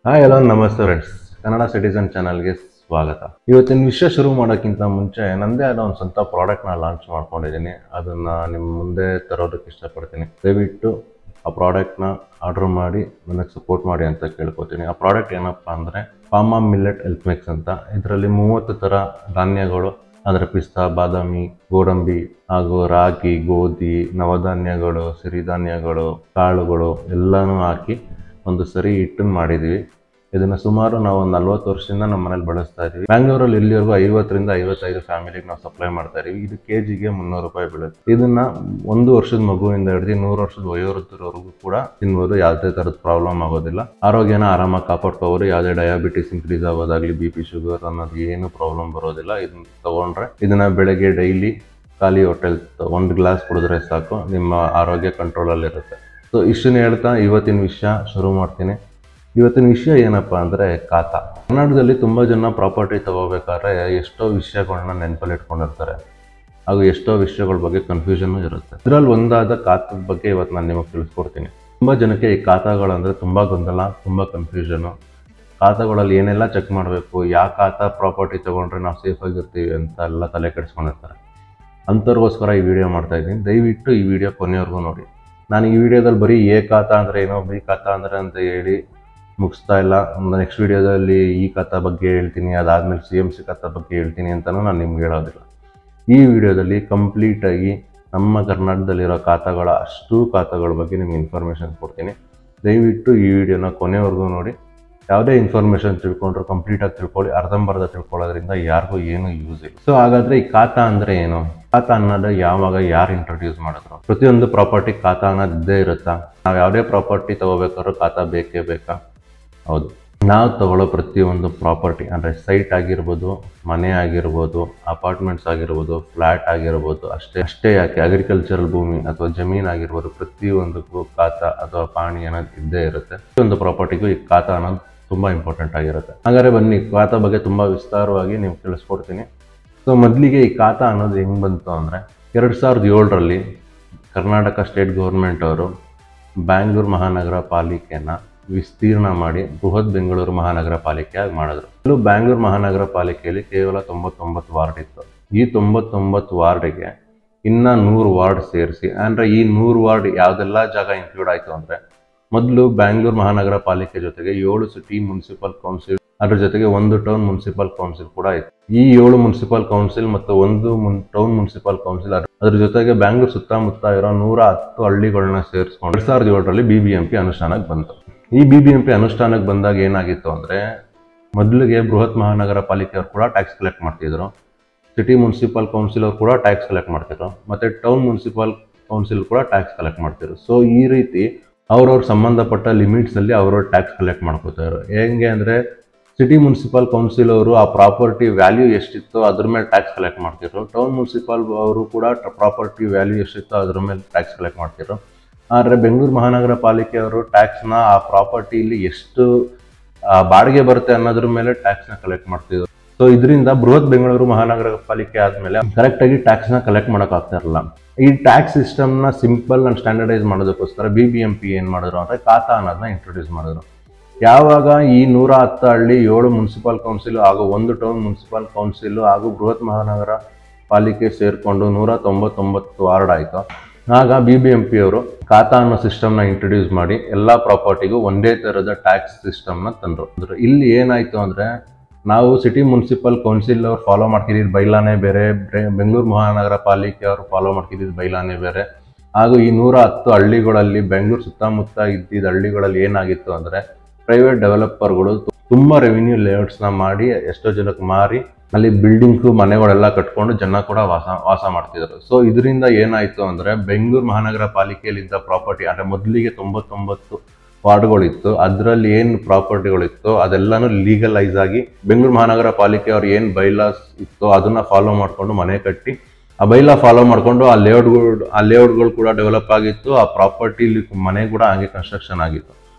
hi hello ನಮಸ್ತೆ friends Kannada citizen ಚಾನಲ್ಗೆ ಸ್ವಾಗತ ಇವತ್ತಿನ ವಿಷಯ ಶುರು ಮಾಡೋಕ್ಕಿಂತ ಮುಂಚೆ ನನ್ನದೇ ಆದ ಒಂದು ಸ್ವಂತ ಪ್ರಾಡಕ್ಟ್ನ ಲಾಂಚ್ ಮಾಡ್ಕೊಂಡಿದ್ದೀನಿ ಅದನ್ನು ನಿಮ್ಮ ಮುಂದೆ ತರೋದಕ್ಕೆ ಇಷ್ಟಪಡ್ತೀನಿ ದಯವಿಟ್ಟು ಆ ಪ್ರಾಡಕ್ಟ್ನ ಆರ್ಡರ್ ಮಾಡಿ ನನಗೆ ಸಪೋರ್ಟ್ ಮಾಡಿ ಅಂತ ಕೇಳ್ಕೊತೀನಿ ಆ ಪ್ರಾಡಕ್ಟ್ ಏನಪ್ಪ ಅಂದರೆ ಪಾಮಾ ಮಿಲ್ಲೆಟ್ ಹೆಲ್ತ್ ಮಿಕ್ಸ್ ಅಂತ ಇದರಲ್ಲಿ ಮೂವತ್ತು ಥರ ಧಾನ್ಯಗಳು ಅಂದರೆ ಪಿಸ್ತಾ ಬಾದಾಮಿ ಗೋಡಂಬಿ ಹಾಗೂ ರಾಗಿ ಗೋಧಿ ನವಧಾನ್ಯಗಳು ಸಿರಿಧಾನ್ಯಗಳು ಕಾಳುಗಳು ಎಲ್ಲನೂ ಹಾಕಿ ಒಂದು ಸರಿ ಹಿಟ್ಟನ್ನು ಮಾಡಿದ್ದೀವಿ ಇದನ್ನು ಸುಮಾರು ನಾವು ಒಂದು ನಲ್ವತ್ತು ವರ್ಷದಿಂದ ನಮ್ಮ ಮನೇಲಿ ಬಳಸ್ತಾ ಇದ್ದೀವಿ ಬ್ಯಾಂಗ್ಳೂರಲ್ಲಿ ಇಲ್ಲಿವರೆಗೂ ಐವತ್ತರಿಂದ ಐವತ್ತೈದು ಫ್ಯಾಮಿಲಿಗೆ ನಾವು ಸಪ್ಲೈ ಮಾಡ್ತಾ ಇದೀವಿ ಇದು ಕೆ ಜಿಗೆ ಮುನ್ನೂರು ರೂಪಾಯಿ ಬೀಳುತ್ತೆ ಇದನ್ನ ಒಂದು ವರ್ಷದ ಮಗುವಿಂದ ಹಿಡಿದು ನೂರು ವರ್ಷದ ವಯೋವೃದ್ಧರವರೆಗೂ ಕೂಡ ತಿನ್ಬೋದು ಯಾವುದೇ ಥರದ ಪ್ರಾಬ್ಲಮ್ ಆಗೋದಿಲ್ಲ ಆರೋಗ್ಯನ ಆರಾಮಾಗಿ ಕಾಪಾಡ್ಕೋಬೋದು ಯಾವುದೇ ಡಯಾಬಿಟಿಸ್ ಇನ್ಕ್ರೀಸ್ ಆಗೋದಾಗ್ಲಿ ಬಿ ಪಿ ಶುಗರ್ ಅನ್ನೋದು ಏನು ಪ್ರಾಬ್ಲಮ್ ಬರೋದಿಲ್ಲ ಇದನ್ನ ತಗೊಂಡ್ರೆ ಇದನ್ನ ಬೆಳಗ್ಗೆ ಡೈಲಿ ಖಾಲಿ ಹೋಟೆಲ್ ಒಂದು ಗ್ಲಾಸ್ ಕುಡಿದ್ರೆ ಸಾಕು ನಿಮ್ಮ ಆರೋಗ್ಯ ಕಂಟ್ರೋಲಲ್ಲಿರುತ್ತೆ ಸೊ ಇಷ್ಟನ್ನ ಹೇಳ್ತಾ ಇವತ್ತಿನ ವಿಷಯ ಶುರು ಮಾಡ್ತೀನಿ ಇವತ್ತಿನ ವಿಷಯ ಏನಪ್ಪ ಅಂದರೆ ಖಾತಾ ಕರ್ನಾಟಕದಲ್ಲಿ ತುಂಬ ಜನ ಪ್ರಾಪರ್ಟಿ ತಗೋಬೇಕಾದ್ರೆ ಎಷ್ಟೋ ವಿಷಯಗಳನ್ನ ನೆನಪಲ್ಲಿ ಇಟ್ಕೊಂಡಿರ್ತಾರೆ ಹಾಗೂ ಎಷ್ಟೋ ವಿಷಯಗಳ ಬಗ್ಗೆ ಕನ್ಫ್ಯೂಷನ್ ಇರುತ್ತೆ ಇದರಲ್ಲಿ ಒಂದಾದ ಖಾತದ ಬಗ್ಗೆ ಇವತ್ತು ನಾನು ನಿಮಗೆ ತಿಳಿಸ್ಕೊಡ್ತೀನಿ ತುಂಬ ಜನಕ್ಕೆ ಈ ಖಾತಾಗಳಂದರೆ ತುಂಬ ಗೊಂದಲ ತುಂಬ ಕನ್ಫ್ಯೂಷನು ಖಾತಾಗಳಲ್ಲಿ ಏನೆಲ್ಲ ಚೆಕ್ ಮಾಡಬೇಕು ಯಾವ ಖಾತಾ ಪ್ರಾಪರ್ಟಿ ತೊಗೊಂಡ್ರೆ ನಾವು ಸೇಫಾಗಿರ್ತೀವಿ ಅಂತ ಎಲ್ಲ ತಲೆ ಕೆಡಿಸ್ಕೊಂಡಿರ್ತಾರೆ ಅಂಥವ್ರಿಗೋಸ್ಕರ ಈ ವಿಡಿಯೋ ಮಾಡ್ತಾ ಇದ್ದೀನಿ ದಯವಿಟ್ಟು ಈ ವಿಡಿಯೋ ಕೊನೆವರೆಗೂ ನೋಡಿ ನಾನು ಈ ವಿಡಿಯೋದಲ್ಲಿ ಬರೀ ಎ ಖಾತಾ ಅಂದರೆ ಏನೋ ಬಿ ಖಾತಾ ಅಂದರೆ ಅಂತ ಹೇಳಿ ಮುಗಿಸ್ತಾ ಇಲ್ಲ ನೆಕ್ಸ್ಟ್ ವಿಡಿಯೋದಲ್ಲಿ ಈ ಖಾತಾ ಬಗ್ಗೆ ಹೇಳ್ತೀನಿ ಅದಾದಮೇಲೆ ಸಿ ಎಮ್ ಸಿ ಖಾತಾ ಬಗ್ಗೆ ಹೇಳ್ತೀನಿ ಅಂತಲೂ ನಾನು ನಿಮ್ಗೆ ಹೇಳೋದಿಲ್ಲ ಈ ವಿಡಿಯೋದಲ್ಲಿ ಕಂಪ್ಲೀಟಾಗಿ ನಮ್ಮ ಕರ್ನಾಟಕದಲ್ಲಿರೋ ಖಾತಾಗಳ ಅಷ್ಟು ಖಾತಾಗಳ ಬಗ್ಗೆ ನಿಮ್ಗೆ ಇನ್ಫಾರ್ಮೇಷನ್ ಕೊಡ್ತೀನಿ ದಯವಿಟ್ಟು ಈ ವಿಡಿಯೋನ ಕೊನೆವರೆಗೂ ನೋಡಿ ಯಾವುದೇ ಇನ್ಫಾರ್ಮೇಷನ್ ತಿಳ್ಕೊಂಡ್ರು ಕಂಪ್ಲೀಟಾಗಿ ತಿಳ್ಕೊಳ್ಳಿ ಅರ್ಧಂಬರ್ಧ ತಿಳ್ಕೊಳ್ಳೋದ್ರಿಂದ ಯಾರಿಗೂ ಏನು ಯೂಸ್ ಇಲ್ಲ ಸೊ ಹಾಗಾದರೆ ಈ ಖಾತಾ ಅಂದರೆ ಏನು ಖಾತಾ ಅನ್ನೋದು ಯಾವಾಗ ಯಾರು ಇಂಟ್ರೊಡ್ಯೂಸ್ ಮಾಡಿದ್ರು ಪ್ರತಿಯೊಂದು ಪ್ರಾಪರ್ಟಿ ಖಾತಾ ಅನ್ನೋದು ಇದ್ದೇ ಇರುತ್ತಾ ನಾವು ಯಾವುದೇ ಪ್ರಾಪರ್ಟಿ ತಗೋಬೇಕಾದ್ರೂ ಖಾತಾ ಬೇಕೇ ಬೇಕಾ ಹೌದು ನಾವು ತಗೊಳ್ಳೋ ಪ್ರತಿಯೊಂದು ಪ್ರಾಪರ್ಟಿ ಅಂದರೆ ಸೈಟ್ ಆಗಿರ್ಬೋದು ಮನೆ ಆಗಿರ್ಬೋದು ಅಪಾರ್ಟ್ಮೆಂಟ್ಸ್ ಆಗಿರ್ಬೋದು ಫ್ಲ್ಯಾಟ್ ಆಗಿರ್ಬೋದು ಅಷ್ಟೇ ಅಷ್ಟೇ ಯಾಕೆ ಅಗ್ರಿಕಲ್ಚರಲ್ ಭೂಮಿ ಅಥವಾ ಜಮೀನು ಆಗಿರ್ಬೋದು ಪ್ರತಿಯೊಂದಕ್ಕೂ ಖಾತಾ ಅಥವಾ ಪಾಣಿ ಅನ್ನೋದು ಇದ್ದೇ ಇರುತ್ತೆ ಪ್ರತಿಯೊಂದು ಪ್ರಾಪರ್ಟಿಗೂ ಈ ಖಾತಾ ಅನ್ನೋದು ತುಂಬ ಇಂಪಾರ್ಟೆಂಟ್ ಆಗಿರುತ್ತೆ ಹಾಗಾದ್ರೆ ಬನ್ನಿ ಖಾತಾ ಬಗ್ಗೆ ತುಂಬ ವಿಸ್ತಾರವಾಗಿ ನೀವು ತಿಳಿಸ್ಕೊಡ್ತೀನಿ ಸೊ ಮೊದಲಿಗೆ ಈ ಖಾತಾ ಅನ್ನೋದು ಹೆಂಗೆ ಬಂತು ಅಂದರೆ ಎರಡು ಸಾವಿರದ ಏಳರಲ್ಲಿ ಕರ್ನಾಟಕ ಸ್ಟೇಟ್ ಗೌರ್ಮೆಂಟ್ ಅವರು ಬ್ಯಾಂಗ್ಳೂರು ಮಹಾನಗರ ಪಾಲಿಕೆನ ವಿಸ್ತೀರ್ಣ ಮಾಡಿ ಬೃಹತ್ ಬೆಂಗಳೂರು ಮಹಾನಗರ ಪಾಲಿಕೆಯಾಗಿ ಮಾಡಿದ್ರು ಇಲ್ಲೂ ಬ್ಯಾಂಗ್ಳೂರು ಮಹಾನಗರ ಪಾಲಿಕೆಯಲ್ಲಿ ಕೇವಲ ತೊಂಬತ್ತೊಂಬತ್ತು ವಾರ್ಡ್ ಇತ್ತು ಈ ತೊಂಬತ್ತೊಂಬತ್ತು ವಾರ್ಡಿಗೆ ಇನ್ನ ನೂರು ವಾರ್ಡ್ ಸೇರಿಸಿ ಅಂದರೆ ಈ ನೂರು ವಾರ್ಡ್ ಯಾವುದೆಲ್ಲ ಜಾಗ ಇನ್ಕ್ಲೂಡ್ ಆಯಿತು ಅಂದರೆ ಮೊದಲು ಬ್ಯಾಂಗ್ಳೂರು ಮಹಾನಗರ ಪಾಲಿಕೆ ಜೊತೆಗೆ ಏಳು ಸಿಟಿ ಮುನ್ಸಿಪಲ್ ಕೌನ್ಸಿಲ್ ಅದ್ರ ಜೊತೆಗೆ ಒಂದು ಟೌನ್ ಮುನ್ಸಿಪಲ್ ಕೌನ್ಸಿಲ್ ಕೂಡ ಇತ್ತು ಈ ಏಳು ಮುನ್ಸಿಪಲ್ ಕೌನ್ಸಿಲ್ ಮತ್ತು ಒಂದು ಮುನ್ ಟೌನ್ ಮುನ್ಸಿಪಲ್ ಕೌನ್ಸಿಲ್ ಅದ್ರ ಜೊತೆಗೆ ಬ್ಯಾಂಗ್ಳೂರ್ ಸುತ್ತಮುತ್ತ ಇರೋ ನೂರ ಹತ್ತು ಹಳ್ಳಿಗಳನ್ನ ಸೇರಿಸ್ಕೊಂಡು ಎರಡ್ ಸಾವಿರದ ಏಳರಲ್ಲಿ ಬಿ ಬಿ ಎಂ ಪಿ ಅನುಷ್ಠಾನಕ್ಕೆ ಬಂತು ಈ ಬಿ ಬಿ ಎಂ ಪಿ ಅನುಷ್ಠಾನಕ್ಕೆ ಬಂದಾಗ ಏನಾಗಿತ್ತು ಅಂದರೆ ಮೊದಲಿಗೆ ಬೃಹತ್ ಮಹಾನಗರ ಪಾಲಿಕೆಯವರು ಕೂಡ ಟ್ಯಾಕ್ಸ್ ಕಲೆಕ್ಟ್ ಮಾಡ್ತಿದ್ರು ಸಿಟಿ ಮುನ್ಸಿಪಲ್ ಕೌನ್ಸಿಲ್ ಅವ್ರು ಕೂಡ ಟ್ಯಾಕ್ಸ್ ಕಲೆಕ್ಟ್ ಮಾಡ್ತಿದ್ರು ಮತ್ತು ಟೌನ್ ಮುನ್ಸಿಪಲ್ ಕೌನ್ಸಿಲ್ ಕೂಡ ಟ್ಯಾಕ್ಸ್ ಕಲೆಕ್ಟ್ ಮಾಡ್ತಿದ್ರು ಸೊ ಈ ರೀತಿ ಅವ್ರವ್ರ ಸಂಬಂಧಪಟ್ಟ ಲಿಮಿಟ್ಸಲ್ಲಿ ಅವ್ರವ್ರ ಟ್ಯಾಕ್ಸ್ ಕಲೆಕ್ಟ್ ಮಾಡ್ಕೋತಾರೆ ಹೆಂಗೆ ಅಂದರೆ ಸಿಟಿ ಮುನ್ಸಿಪಲ್ ಕೌನ್ಸಿಲ್ ಅವರು ಆ ಪ್ರಾಪರ್ಟಿ ವ್ಯಾಲ್ಯೂ ಎಷ್ಟಿತ್ತು ಅದ್ರ ಮೇಲೆ ಟ್ಯಾಕ್ಸ್ ಕಲೆಕ್ಟ್ ಮಾಡ್ತಿದ್ರು ಟೌನ್ ಮುನ್ಸಿಪಲ್ ಅವರು ಕೂಡ ಪ್ರಾಪರ್ಟಿ ವ್ಯಾಲ್ಯೂ ಎಷ್ಟಿತ್ತು ಅದ್ರ ಮೇಲೆ ಟ್ಯಾಕ್ಸ್ ಕಲೆಕ್ಟ್ ಮಾಡ್ತಿದ್ರು ಆದರೆ ಬೆಂಗಳೂರು ಮಹಾನಗರ ಪಾಲಿಕೆಯವರು ಟ್ಯಾಕ್ಸ್ನ ಆ ಪ್ರಾಪರ್ಟಿಲಿ ಎಷ್ಟು ಆ, ಬಾಡಿಗೆ ಬರುತ್ತೆ ಅನ್ನೋದ್ರ ಮೇಲೆ ಟ್ಯಾಕ್ಸ್ನ ಕಲೆಕ್ಟ್ ಮಾಡ್ತಿದ್ರು ಸೊ ಇದರಿಂದ ಬೃಹತ್ ಬೆಂಗಳೂರು ಮಹಾನಗರ ಪಾಲಿಕೆ ಆದಮೇಲೆ ಕರೆಕ್ಟಾಗಿ ಟ್ಯಾಕ್ಸ್ನ ಕಲೆಕ್ಟ್ ಮಾಡೋಕ್ಕಾಗ್ತಾ ಇರಲ್ಲ ಈ ಟ್ಯಾಕ್ಸ್ ಸಿಸ್ಟಮ್ನ ಸಿಂಪಲ್ ಅಂಡ್ ಸ್ಟ್ಯಾಂಡರ್ಡೈಸ್ ಮಾಡೋದಕ್ಕೋಸ್ಕರ ಬಿ ಬಿ ಎಂ ಪಿ ಏನು ಮಾಡಿದ್ರು ಅಂದರೆ ಖಾತಾ ಅನ್ನೋದನ್ನ ಇಂಟ್ರೊಡ್ಯೂಸ್ ಮಾಡಿದ್ರು ಯಾವಾಗ ಈ ನೂರ ಹತ್ತು ಹಳ್ಳಿ ಏಳು ಮುನ್ಸಿಪಲ್ ಕೌನ್ಸಿಲ್ ಹಾಗೂ ಒಂದು ಟೌನ್ ಮುನ್ಸಿಪಲ್ ಕೌನ್ಸಿಲ್ ಹಾಗೂ ಬೃಹತ್ ಮಹಾನಗರ ಪಾಲಿಕೆ ಸೇರಿಕೊಂಡು ನೂರ ತೊಂಬತ್ತೊಂಬತ್ತು ವಾರ್ಡ್ ಆಯಿತು ಆಗ ಬಿ ಬಿ ಎಂ ಪಿ ಅವರು ಖಾತಾ ಅನ್ನೋ ಸಿಸ್ಟಮ್ನ ಇಂಟ್ರೊಡ್ಯೂಸ್ ಮಾಡಿ ಎಲ್ಲ ಪ್ರಾಪರ್ಟಿಗೂ ಒಂದೇ ಥರದ ಟ್ಯಾಕ್ಸ್ ಸಿಸ್ಟಮ್ನ ತಂದರು ಅಂದ್ರೆ ಇಲ್ಲಿ ಏನಾಯಿತು ಅಂದರೆ ನಾವು ಸಿಟಿ ಮುನ್ಸಿಪಲ್ ಕೌನ್ಸಿಲ್ ಅವ್ರು ಫಾಲೋ ಮಾಡ್ತಿದ್ದಿದ್ದು ಬೈಲಾನೇ ಬೇರೆ ಬೆ- ಬೆಂಗಳೂರು ಮಹಾನಗರ ಪಾಲಿಕೆ ಅವರು ಫಾಲೋ ಮಾಡ್ತಿದ್ದಿದ್ದು ಬೈಲಾನೇ ಬೇರೆ ಹಾಗೂ ಈ ನೂರ ಹತ್ತು ಹಳ್ಳಿಗಳಲ್ಲಿ ಬೆಂಗಳೂರು ಸುತ್ತಮುತ್ತ ಇದ್ದಿದ್ದ ಹಳ್ಳಿಗಳಲ್ಲಿ ಏನಾಗಿತ್ತು ಅಂದರೆ ಪ್ರೈವೇಟ್ ಡೆವಲಪರ್ಗಳು ತುಂಬ ರೆವಿನ್ಯೂ ಲೇಔಟ್ಸ್ನ ಮಾಡಿ ಎಷ್ಟೋ ಜನಕ್ಕೆ ಮಾರಿ ಅಲ್ಲಿ ಬಿಲ್ಡಿಂಗ್ಸು ಮನೆಗಳೆಲ್ಲ ಕಟ್ಕೊಂಡು ಜನ ಕೂಡ ವಾಸ ವಾಸ ಮಾಡ್ತಿದ್ರು ಸೊ ಇದರಿಂದ ಏನಾಯಿತು ಅಂದರೆ ಬೆಂಗಳೂರು ಮಹಾನಗರ ಪಾಲಿಕೆಯಲ್ಲಿದ್ದ ಪ್ರಾಪರ್ಟಿ ಅಂದರೆ ಮೊದಲಿಗೆ ತೊಂಬತ್ತೊಂಬತ್ತು ವಾರ್ಡ್ಗಳಿತ್ತು ಅದರಲ್ಲಿ ಏನು ಪ್ರಾಪರ್ಟಿಗಳಿತ್ತು ಅದೆಲ್ಲನೂ ಲೀಗಲೈಸ್ ಆಗಿ ಬೆಂಗಳೂರು ಮಹಾನಗರ ಪಾಲಿಕೆ ಅವ್ರು ಏನು ಬೈಲಾಸ್ ಇತ್ತು ಅದನ್ನ ಫಾಲೋ ಮಾಡಿಕೊಂಡು ಮನೆ ಕಟ್ಟಿ ಆ ಬೈಲಾ ಫಾಲೋ ಮಾಡಿಕೊಂಡು ಆ ಲೇಔಟ್ಗಳು ಆ ಲೇಔಟ್ಗಳು ಕೂಡ ಡೆವಲಪ್ ಆಗಿತ್ತು ಆ ಪ್ರಾಪರ್ಟಿಲಿ ಮನೆ ಕೂಡ ಹಾಗೆ ಕನ್ಸ್ಟ್ರಕ್ಷನ್ ಆಗಿತ್ತು ಸೊ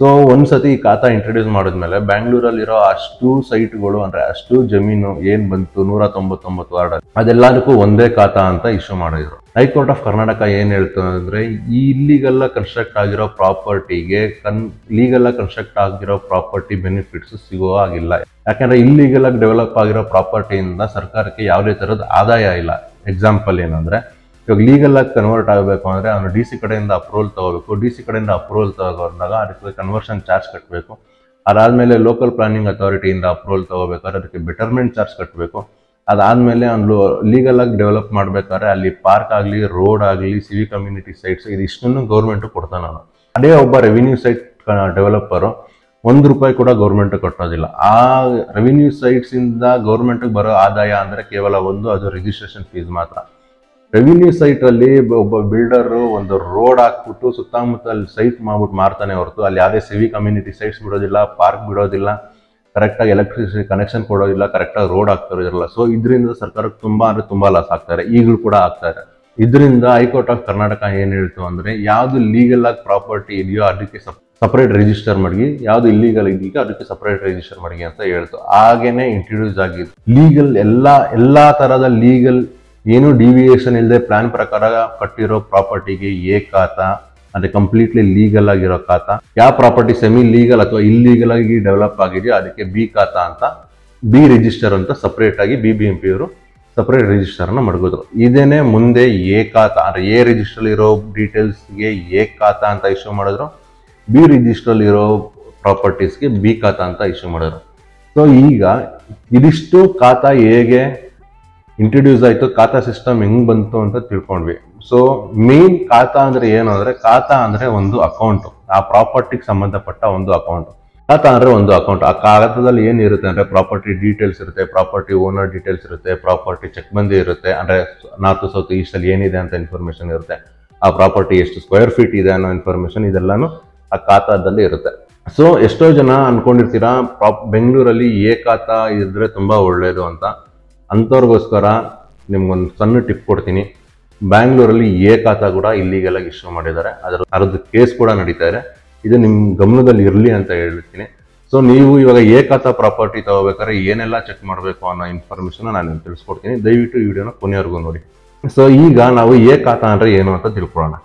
ಸೊ ಒಂದ್ಸತಿ ಈ ಖಾತಾ ಇಂಟ್ರೊಡ್ಯೂಸ್ ಮಾಡಿದ್ಮೇಲೆ ಬ್ಯಾಂಗ್ಳೂರಲ್ಲಿರೋ ಅಷ್ಟು ಸೈಟ್ಗಳು ಅಂದ್ರೆ ಅಷ್ಟು ಜಮೀನು ಏನ್ ಬಂತು ನೂರ ತೊಂಬತ್ತೊಂಬತ್ತು ವಾರ್ಡ್ ಅದೆಲ್ಲದಕ್ಕೂ ಒಂದೇ ಖಾತಾ ಅಂತ ಇಶ್ಯೂ ಮಾಡಿದ್ರು ಹೈಕೋರ್ಟ್ ಆಫ್ ಕರ್ನಾಟಕ ಏನ್ ಹೇಳ್ತು ಅಂದ್ರೆ ಈ ಇಲ್ಲಿಗೆಲ್ಲ ಕನ್ಸ್ಟ್ರಕ್ಟ್ ಆಗಿರೋ ಪ್ರಾಪರ್ಟಿಗೆ ಕನ್ ಲೀಗಲ್ ಕನ್ಸ್ಟ್ರಕ್ಟ್ ಆಗಿರೋ ಪ್ರಾಪರ್ಟಿ ಬೆನಿಫಿಟ್ಸ್ ಸಿಗೋ ಹಾಗಿಲ್ಲ ಯಾಕಂದ್ರೆ ಇಲ್ಲಿಗೆಲ್ಲ ಡೆವಲಪ್ ಆಗಿರೋ ಪ್ರಾಪರ್ಟಿಯಿಂದ ಸರ್ಕಾರಕ್ಕೆ ಯಾವುದೇ ತರದ ಆದಾಯ ಇಲ್ಲ ಎಕ್ಸಾಂಪಲ್ ಏನಂದ್ರೆ ಇವಾಗ ಲೀಗಲ್ ಆಗಿ ಕನ್ವರ್ಟ್ ಆಗಬೇಕು ಅಂದ್ರೆ ಅವನು ಡಿ ಸಿ ಕಡೆಯಿಂದ ಅಪ್ರೂವಲ್ ತಗೋಬೇಕು ಡಿ ಸಿ ಕಡೆಯಿಂದ ಅಪ್ರೂವಲ್ ತಗೊಂಡಾಗ ಅದಕ್ಕೆ ಕನ್ವರ್ಷನ್ ಚಾರ್ಜ್ ಕಟ್ಟಬೇಕು ಅದಾದ್ಮೇಲೆ ಲೋಕಲ್ ಪ್ಲಾನಿಂಗ್ ಅಥಾರಿಟಿಯಿಂದ ಅಪ್ರೂವಲ್ ತಗೋಬೇಕಾದ್ರೆ ಅದಕ್ಕೆ ಬೆಟರ್ಮೆಂಟ್ ಚಾರ್ಜ್ ಕಟ್ಟಬೇಕು ಅದಾದ್ಮೇಲೆ ಅವ್ನು ಲೀಗಲ್ ಆಗಿ ಡೆವಲಪ್ ಮಾಡ್ಬೇಕಾದ್ರೆ ಅಲ್ಲಿ ಪಾರ್ಕ್ ಆಗಲಿ ರೋಡ್ ಆಗಲಿ ಸಿವಿ ಕಮ್ಯುನಿಟಿ ಸೈಟ್ಸ್ ಇದಿಷ್ಟನ್ನು ಗೌರ್ಮೆಂಟ್ ಕೊಡ್ತಾನೆ ಅವನು ಅದೇ ಒಬ್ಬ ರೆವಿನ್ಯೂ ಸೈಟ್ ಡೆವಲಪರು ಒಂದು ರೂಪಾಯಿ ಕೂಡ ಗೌರ್ಮೆಂಟ್ ಕಟ್ಟೋದಿಲ್ಲ ಆ ರೆವಿನ್ಯೂ ಸೈಟ್ಸ್ ಇಂದ ಗೌರ್ಮೆಂಟ್ ಬರೋ ಆದಾಯ ಅಂದ್ರೆ ಕೇವಲ ಒಂದು ಅದು ರಿಜಿಸ್ಟ್ರೇಷನ್ ಫೀಸ್ ಮಾತ್ರ ರೆವಿನ್ಯೂ ಸೈಟ್ ಅಲ್ಲಿ ಒಬ್ಬ ಬಿಲ್ಡರ್ ಒಂದು ರೋಡ್ ಹಾಕ್ಬಿಟ್ಟು ಸುತ್ತಮುತ್ತ ಅಲ್ಲಿ ಸೈಟ್ ಮಾಡ್ಬಿಟ್ಟು ಮಾರ್ತಾನೆ ಹೊರತು ಅಲ್ಲಿ ಯಾವುದೇ ಸಿವಿ ಕಮ್ಯುನಿಟಿ ಸೈಟ್ಸ್ ಬಿಡೋದಿಲ್ಲ ಪಾರ್ಕ್ ಬಿಡೋದಿಲ್ಲ ಕರೆಕ್ಟಾಗಿ ಎಲೆಕ್ಟ್ರಿಸಿಟಿ ಕನೆಕ್ಷನ್ ಕೊಡೋದಿಲ್ಲ ಕರೆಕ್ಟಾಗಿ ರೋಡ್ ಆಗ್ತಾ ಇರೋದಿಲ್ಲ ಸೊ ಇದರಿಂದ ಸರ್ಕಾರಕ್ಕೆ ತುಂಬಾ ಅಂದ್ರೆ ತುಂಬಾ ಲಾಸ್ ಆಗ್ತಾರೆ ಈಗಲೂ ಕೂಡ ಆಗ್ತಾ ಇದೆ ಇದರಿಂದ ಹೈಕೋರ್ಟ್ ಆಫ್ ಕರ್ನಾಟಕ ಏನ್ ಹೇಳ್ತು ಅಂದ್ರೆ ಯಾವ್ದು ಲೀಗಲ್ ಆಗಿ ಪ್ರಾಪರ್ಟಿ ಇದೆಯೋ ಅದಕ್ಕೆ ಸಪರೇಟ್ ರಿಜಿಸ್ಟರ್ ಮಾಡಿ ಯಾವ್ದು ಇಲ್ಲೀಗಲ್ ಇದೆಯೋ ಅದಕ್ಕೆ ಸಪರೇಟ್ ರಿಜಿಸ್ಟರ್ ಮಾಡಿ ಅಂತ ಹೇಳ್ತು ಹಾಗೇನೆ ಇಂಟ್ರೊಡ್ಯೂಸ್ ಆಗಿದ್ದು ಲೀಗಲ್ ಎಲ್ಲಾ ಎಲ್ಲಾ ತರದ ಲೀಗಲ್ ಏನು ಡಿವಿಯೇಷನ್ ಇಲ್ಲದೆ ಪ್ಲಾನ್ ಪ್ರಕಾರ ಕಟ್ಟಿರೋ ಪ್ರಾಪರ್ಟಿಗೆ ಎ ಖಾತಾ ಅದೇ ಕಂಪ್ಲೀಟ್ಲಿ ಲೀಗಲ್ ಆಗಿರೋ ಖಾತಾ ಯಾವ ಪ್ರಾಪರ್ಟಿ ಸೆಮಿ ಲೀಗಲ್ ಅಥವಾ ಇಲ್ಲೀಗಲ್ ಆಗಿ ಡೆವಲಪ್ ಆಗಿದೆಯೋ ಅದಕ್ಕೆ ಬಿ ಖಾತಾ ಅಂತ ಬಿ ರಿಜಿಸ್ಟರ್ ಅಂತ ಸಪರೇಟ್ ಆಗಿ ಬಿ ಬಿ ಎಂ ಪಿ ಅವರು ಸಪರೇಟ್ ರಿಜಿಸ್ಟರ್ ಅನ್ನ ಮಡಗಿದ್ರು ಇದೇನೆ ಮುಂದೆ ಎ ಖಾತಾ ಅಂದ್ರೆ ಎ ರಿಜಿಸ್ಟರ್ ಇರೋ ಡೀಟೇಲ್ಸ್ಗೆ ಎ ಖಾತಾ ಅಂತ ಇಶ್ಯೂ ಮಾಡಿದ್ರು ಬಿ ರಿಜಿಸ್ಟರ್ ಇರೋ ಪ್ರಾಪರ್ಟೀಸ್ಗೆ ಬಿ ಖಾತಾ ಅಂತ ಇಶ್ಯೂ ಮಾಡಿದ್ರು ಸೊ ಈಗ ಇದಿಷ್ಟು ಖಾತಾ ಹೇಗೆ ಇಂಟ್ರೊಡ್ಯೂಸ್ ಆಯ್ತು ಖಾತಾ ಸಿಸ್ಟಮ್ ಹೆಂಗ್ ಬಂತು ಅಂತ ತಿಳ್ಕೊಂಡ್ವಿ ಸೊ ಮೇನ್ ಖಾತಾ ಅಂದ್ರೆ ಏನು ಅಂದ್ರೆ ಖಾತಾ ಅಂದ್ರೆ ಒಂದು ಅಕೌಂಟ್ ಆ ಪ್ರಾಪರ್ಟಿಗೆ ಸಂಬಂಧಪಟ್ಟ ಒಂದು ಅಕೌಂಟ್ ಖಾತಾ ಅಂದ್ರೆ ಒಂದು ಅಕೌಂಟ್ ಆ ಖಾತಾದಲ್ಲಿ ಏನಿರುತ್ತೆ ಅಂದ್ರೆ ಪ್ರಾಪರ್ಟಿ ಡೀಟೇಲ್ಸ್ ಇರುತ್ತೆ ಪ್ರಾಪರ್ಟಿ ಓನರ್ ಡೀಟೇಲ್ಸ್ ಇರುತ್ತೆ ಪ್ರಾಪರ್ಟಿ ಚೆಕ್ ಬಂದಿ ಇರುತ್ತೆ ಅಂದ್ರೆ ನಾರ್ತ್ ಸೌತ್ ಈಸ್ಟ್ ಅಲ್ಲಿ ಏನಿದೆ ಅಂತ ಇನ್ಫಾರ್ಮೇಶನ್ ಇರುತ್ತೆ ಆ ಪ್ರಾಪರ್ಟಿ ಎಷ್ಟು ಸ್ಕ್ವೇರ್ ಫೀಟ್ ಇದೆ ಅನ್ನೋ ಇನ್ಫಾರ್ಮೇಶನ್ ಇದೆಲ್ಲಾನು ಆ ಖಾತಾದಲ್ಲಿ ಇರುತ್ತೆ ಸೊ ಎಷ್ಟೋ ಜನ ಅನ್ಕೊಂಡಿರ್ತೀರಾ ಪ್ರಾಪ್ ಬೆಂಗಳೂರಲ್ಲಿ ಎ ಖಾತಾ ಇದ್ರೆ ತುಂಬಾ ಒಳ್ಳೇದು ಅಂತ ಅಂಥವ್ರಿಗೋಸ್ಕರ ನಿಮ್ಗೊಂದು ಸಣ್ಣ ಟಿಪ್ ಕೊಡ್ತೀನಿ ಬ್ಯಾಂಗ್ಳೂರಲ್ಲಿ ಎ ಖಾತಾ ಕೂಡ ಇಲ್ಲಿಗೆಲ್ಲ ಇಶ್ಯೂ ಮಾಡಿದ್ದಾರೆ ಅದರ ಅದ್ರದ್ದು ಕೇಸ್ ಕೂಡ ನಡೀತಾ ಇದೆ ಇದು ನಿಮ್ಮ ಗಮನದಲ್ಲಿ ಇರಲಿ ಅಂತ ಹೇಳ್ತೀನಿ ಸೊ ನೀವು ಇವಾಗ ಎ ಖಾತಾ ಪ್ರಾಪರ್ಟಿ ತಗೋಬೇಕಾದ್ರೆ ಏನೆಲ್ಲ ಚೆಕ್ ಮಾಡಬೇಕು ಅನ್ನೋ ಇನ್ಫಾರ್ಮೇಶನ್ ನಾನು ನಿಮ್ಗೆ ತಿಳಿಸ್ಕೊಡ್ತೀನಿ ದಯವಿಟ್ಟು ಈ ವಿಡಿಯೋನ ಕೊನೆವರೆಗೂ ನೋಡಿ ಸೊ ಈಗ ನಾವು ಎ ಖಾತಾ ಅಂದ್ರೆ ಏನು ಅಂತ ತಿಳ್ಕೊಳ್ಳೋಣ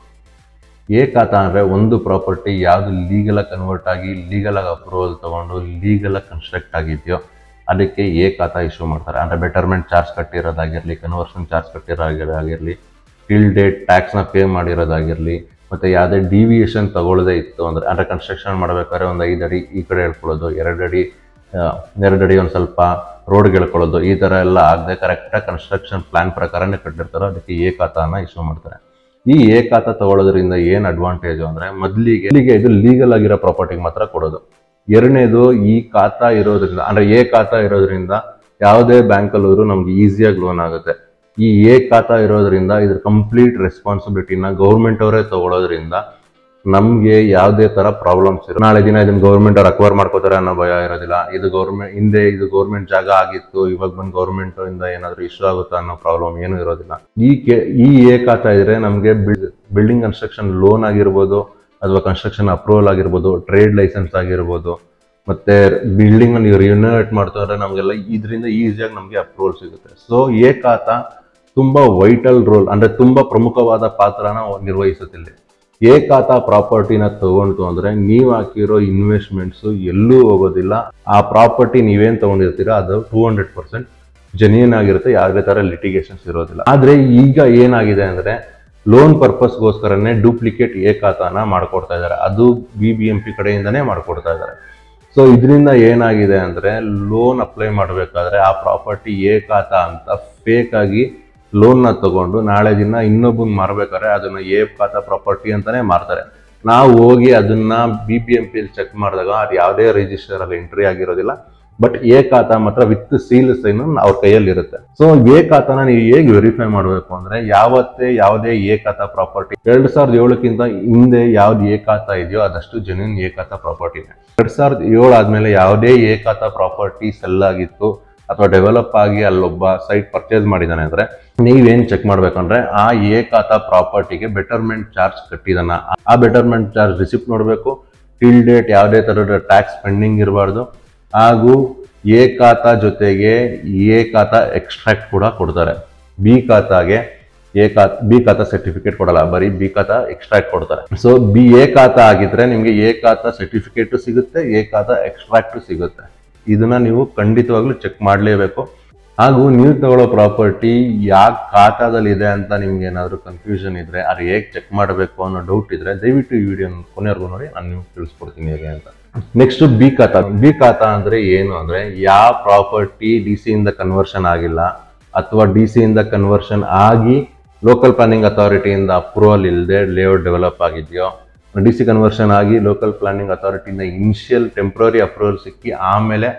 ಎ ಖಾತಾ ಅಂದ್ರೆ ಒಂದು ಪ್ರಾಪರ್ಟಿ ಯಾವುದು ಲೀಗಲ್ ಕನ್ವರ್ಟ್ ಆಗಿ ಲೀಗಲ್ ಆಗಿ ಅಪ್ರೂವಲ್ ತಗೊಂಡು ಲೀಗಲ್ ಕನ್ಸ್ಟ್ರಕ್ಟ್ ಆಗಿದೆಯೋ ಅದಕ್ಕೆ ಎ ಖಾತಾ ಇಶ್ಯೂ ಮಾಡ್ತಾರೆ ಅಂದ್ರೆ ಬೆಟರ್ಮೆಂಟ್ ಚಾರ್ಜ್ ಕಟ್ಟಿರೋದಾಗಿರಲಿ ಕನ್ವರ್ಷನ್ ಚಾರ್ಜ್ ಕಟ್ಟಿರೋದಾಗಿರಲಿ ಟಿಲ್ ಡೇಟ್ ಟ್ಯಾಕ್ಸ್ನ ಪೇ ಮಾಡಿರೋದಾಗಿರಲಿ ಮತ್ತೆ ಯಾವುದೇ ಡಿವಿಯೇಷನ್ ತಗೊಳ್ಳದೇ ಇತ್ತು ಅಂದ್ರೆ ಅಂದ್ರೆ ಕನ್ಸ್ಟ್ರಕ್ಷನ್ ಮಾಡ್ಬೇಕಾದ್ರೆ ಒಂದು ಐದು ಅಡಿ ಈ ಕಡೆ ಹೇಳ್ಕೊಳ್ಳೋದು ಎರಡು ಅಡಿ ಆ, ಎರಡು ಅಡಿ ಒಂದು ಸ್ವಲ್ಪ ರೋಡ್ಗೆ ಹೇಳ್ಕೊಳ್ಳೋದು ಈ ಥರ ಎಲ್ಲ ಆಗದೆ ಕರೆಕ್ಟಾಗಿ ಕನ್ಸ್ಟ್ರಕ್ಷನ್ ಪ್ಲಾನ್ ಪ್ರಕಾರನೇ ಕಟ್ಟಿರ್ತಾರೋ ಅದಕ್ಕೆ ಎ ಖಾತಾನ ಇಶ್ಯೂ ಮಾಡ್ತಾರೆ ಈ ಎ ಖಾತಾ ತಗೊಳ್ಳೋದ್ರಿಂದ ಏನು ಅಡ್ವಾಂಟೇಜು ಅಂದ್ರೆ ಮೊದಲಿಗೆ ಇಲ್ಲಿಗೆ ಇದು ಲೀಗಲ್ ಆಗಿರೋ ಪ್ರಾಪರ್ಟಿಗೆ ಮಾತ್ರ ಕೊಡೋದು ಎರಡನೇದು ಈ ಖಾತಾ ಇರೋದ್ರಿಂದ ಅಂದ್ರೆ ಎ ಖಾತಾ ಇರೋದ್ರಿಂದ ಯಾವುದೇ ಬ್ಯಾಂಕಲ್ಲೂ ನಮ್ಗೆ ಈಸಿಯಾಗಿ ಲೋನ್ ಆಗುತ್ತೆ ಈ ಎ ಖಾತಾ ಇರೋದ್ರಿಂದ ಇದ್ರ ಕಂಪ್ಲೀಟ್ ರೆಸ್ಪಾನ್ಸಿಬಿಲಿಟಿನ ಗೌರ್ಮೆಂಟ್ ಅವರೇ ತಗೊಳ್ಳೋದ್ರಿಂದ ನಮ್ಗೆ ಯಾವುದೇ ತರ ಪ್ರಾಬ್ಲಮ್ಸ್ ಇರೋ ನಾಳೆ ದಿನ ಇದನ್ನ ಗೌರ್ಮೆಂಟ್ ಅವ್ರು ಅಕ್ವೈರ್ ಮಾಡ್ಕೋತಾರೆ ಅನ್ನೋ ಭಯ ಇರೋದಿಲ್ಲ ಇದು ಗೌರ್ಮೆಂಟ್ ಹಿಂದೆ ಇದು ಗೌರ್ಮೆಂಟ್ ಜಾಗ ಆಗಿತ್ತು ಇವಾಗ ಬಂದು ಗೌರ್ಮೆಂಟ್ ಇಂದ ಏನಾದ್ರು ಇಶ್ಯೂ ಆಗುತ್ತಾ ಅನ್ನೋ ಪ್ರಾಬ್ಲಮ್ ಏನು ಇರೋದಿಲ್ಲ ಈ ಕೆ ಈ ಎ ಖಾತಾ ಇದ್ರೆ ನಮಗೆ ಬಿಲ್ಡಿಂಗ್ ಕನ್ಸ್ಟ್ರಕ್ಷನ್ ಲೋನ್ ಆಗಿರ್ಬೋದು ಅಥವಾ ಕನ್ಸ್ಟ್ರಕ್ಷನ್ ಅಪ್ರೂವಲ್ ಆಗಿರ್ಬೋದು ಟ್ರೇಡ್ ಲೈಸೆನ್ಸ್ ಆಗಿರ್ಬೋದು ಮತ್ತೆ ಬಿಲ್ಡಿಂಗ್ ನೀವು ರಿನೋವೇಟ್ ಮಾಡ್ತಾರೆ ನಮಗೆಲ್ಲ ಇದರಿಂದ ಈಸಿಯಾಗಿ ನಮಗೆ ಅಪ್ರೂವಲ್ ಸಿಗುತ್ತೆ ಸೊ ಎ ಖಾತಾ ತುಂಬಾ ವೈಟಲ್ ರೋಲ್ ಅಂದ್ರೆ ತುಂಬಾ ಪ್ರಮುಖವಾದ ಪಾತ್ರನ ನಿರ್ವಹಿಸುತ್ತಿಲ್ಲ ಎ ಖಾತಾ ಪ್ರಾಪರ್ಟಿನ ತಗೊಂಡು ಅಂದ್ರೆ ನೀವು ಹಾಕಿರೋ ಇನ್ವೆಸ್ಟ್ಮೆಂಟ್ಸ್ ಎಲ್ಲೂ ಹೋಗೋದಿಲ್ಲ ಆ ಪ್ರಾಪರ್ಟಿ ನೀವೇನ್ ತಗೊಂಡಿರ್ತೀರಾ ಅದು ಟೂ ಹಂಡ್ರೆಡ್ ಪರ್ಸೆಂಟ್ ಜೆನ್ಯೂನ್ ಆಗಿರುತ್ತೆ ಯಾವುದೇ ತರ ಲಿಟಿಗೇಷನ್ಸ್ ಇರೋದಿಲ್ಲ ಆದ್ರೆ ಈಗ ಏನಾಗಿದೆ ಅಂದ್ರೆ ಲೋನ್ ಪರ್ಪಸ್ಗೋಸ್ಕರನೇ ಡೂಪ್ಲಿಕೇಟ್ ಎ ಖಾತಾನ ಮಾಡ್ಕೊಡ್ತಾ ಇದ್ದಾರೆ ಅದು ಬಿ ಬಿ ಎಂ ಪಿ ಕಡೆಯಿಂದನೇ ಮಾಡ್ಕೊಡ್ತಾ ಇದ್ದಾರೆ ಸೊ ಇದರಿಂದ ಏನಾಗಿದೆ ಅಂದ್ರೆ ಲೋನ್ ಅಪ್ಲೈ ಮಾಡಬೇಕಾದ್ರೆ ಆ ಪ್ರಾಪರ್ಟಿ ಎ ಖಾತಾ ಅಂತ ಫೇಕ್ ಆಗಿ ಲೋನ್ ನ ತಗೊಂಡು ನಾಳೆ ದಿನ ಇನ್ನೊಬ್ಬಂಗ್ ಮಾರ್ಬೇಕಾದ್ರೆ ಅದನ್ನ ಎ ಖಾತಾ ಪ್ರಾಪರ್ಟಿ ಅಂತಾನೆ ಮಾರ್ತಾರೆ ನಾವು ಹೋಗಿ ಅದನ್ನ B P M P check ಮಾಡಿದಾಗ ಅದು ಯಾವುದೇ ರಿಜಿಸ್ಟರ್ ಅಲ್ಲಿ ಎಂಟ್ರಿ ಆಗಿರೋದಿಲ್ಲ ಬಟ್ ಎ ಖಾತಾ ಮಾತ್ರ ವಿತ್ ಸೀಲ್ ಸೈನ್ ಅವ್ರ ಕೈಯಲ್ಲಿ ಇರುತ್ತೆ ಸೊ ಎ ಖಾತಾನ ನೀವು ಹೇಗೆ ವೆರಿಫೈ ಮಾಡಬೇಕು ಅಂದ್ರೆ ಯಾವತ್ತೇ ಯಾವುದೇ ಎ ಖಾತಾ ಪ್ರಾಪರ್ಟಿ ಎರಡ್ ಸಾವಿರದ ಏಳಕ್ಕಿಂತ ಹಿಂದೆ ಯಾವ್ದು ಎ ಖಾತಾ ಇದೆಯೋ ಅದಷ್ಟು ಜೆನ್ಯೂನ್ ಎ ಖಾತಾ ಪ್ರಾಪರ್ಟಿನೇ ಎರಡ್ ಸಾವಿರದ ಏಳು ಆದ್ಮೇಲೆ ಯಾವುದೇ ಎ ಖಾತಾ ಪ್ರಾಪರ್ಟಿ ಸೆಲ್ ಆಗಿತ್ತು ಅಥವಾ ಡೆವಲಪ್ ಆಗಿ ಅಲ್ಲೊಬ್ಬ ಸೈಟ್ ಪರ್ಚೇಸ್ ಮಾಡಿದಾನೆ ಅಂದ್ರೆ ನೀವೇನ್ ಚೆಕ್ ಮಾಡ್ಬೇಕಂದ್ರೆ ಆ ಎ ಖಾತಾ ಪ್ರಾಪರ್ಟಿಗೆ ಬೆಟರ್ಮೆಂಟ್ ಚಾರ್ಜ್ ಕಟ್ಟಿದಾನ ಆ ಬೆಟರ್ಮೆಂಟ್ ಚಾರ್ಜ್ ರಿಸಿಪ್ಟ್ ನೋಡಬೇಕು ಟಿಲ್ ಡೇಟ್ ಯಾವುದೇ ಥರದ ಟ್ಯಾಕ್ಸ್ ಪೆಂಡಿಂಗ್ ಇರಬಾರ್ದು ಹಾಗೂ ಎ ಖಾತಾ ಜೊತೆಗೆ ಎ ಖಾತಾ ಎಕ್ಸ್ಟ್ರಾಕ್ಟ್ ಕೂಡ ಕೊಡ್ತಾರೆ ಬಿ ಖಾತಾಗೆ A khata B khata certificate ಕೊಡಲ್ಲ ಬರೀ ಬಿ ಖಾತಾ ಎಕ್ಸ್ಟ್ರಾಕ್ಟ್ ಕೊಡ್ತಾರೆ ಸೊ ಬಿ ಎ ಖಾತಾ ಆಗಿದ್ರೆ ನಿಮಗೆ ಎ ಖಾತಾ ಸರ್ಟಿಫಿಕೇಟ್ ಸಿಗುತ್ತೆ ಎ ಖಾತಾ ಎಕ್ಸ್ಟ್ರಾಕ್ಟ್ ಸಿಗುತ್ತೆ ಇದನ್ನ ನೀವು ಖಂಡಿತವಾಗ್ಲೂ ಚೆಕ್ ಮಾಡಲೇಬೇಕು ಹಾಗೂ ನೀವು ತಗೊಳ್ಳೋ ಪ್ರಾಪರ್ಟಿ ಯಾವ ಖಾತಾದಲ್ಲಿ ಇದೆ ಅಂತ ನಿಮ್ಗೆ ಏನಾದರೂ ಕನ್ಫ್ಯೂಷನ್ ಇದ್ರೆ ಅದು ಹೇಗೆ ಚೆಕ್ ಮಾಡಬೇಕು ಅನ್ನೋ ಡೌಟ್ ಇದ್ರೆ ದಯವಿಟ್ಟು ಈ ವಿಡಿಯೋ ಕೊನೆವರೆಗೂ ನೋಡಿ ನಾನು ನಿಮ್ಗೆ ತಿಳಿಸ್ಕೊಡ್ತೀನಿ ಹೇಗೆ ಅಂತ ನೆಕ್ಸ್ಟ್ ಬಿ ಖಾತಾ ಬಿ ಖಾತಾ ಅಂದ್ರೆ ಏನು ಅಂದ್ರೆ ಯಾವ ಪ್ರಾಪರ್ಟಿ ಡಿ ಸಿ ಇಂದ ಕನ್ವರ್ಷನ್ ಆಗಿಲ್ಲ ಅಥವಾ ಡಿ ಸಿ ಇಂದ ಕನ್ವರ್ಷನ್ ಆಗಿ ಲೋಕಲ್ ಪ್ಲಾನಿಂಗ್ ಅಥಾರಿಟಿಯಿಂದ ಅಪ್ರೂವಲ್ ಇಲ್ಲದೆ ಲೇಔಟ್ ಡೆವಲಪ್ ಆಗಿದೆಯೋ ಡಿ ಸಿ ಕನ್ವರ್ಷನ್ ಆಗಿ ಲೋಕಲ್ ಪ್ಲಾನಿಂಗ್ ಅಥಾರಿಟಿಯಿಂದ ಇನಿಷಿಯಲ್ ಟೆಂಪ್ರರಿ ಅಪ್ರೂವಲ್ ಸಿಕ್ಕಿ ಆಮೇಲೆ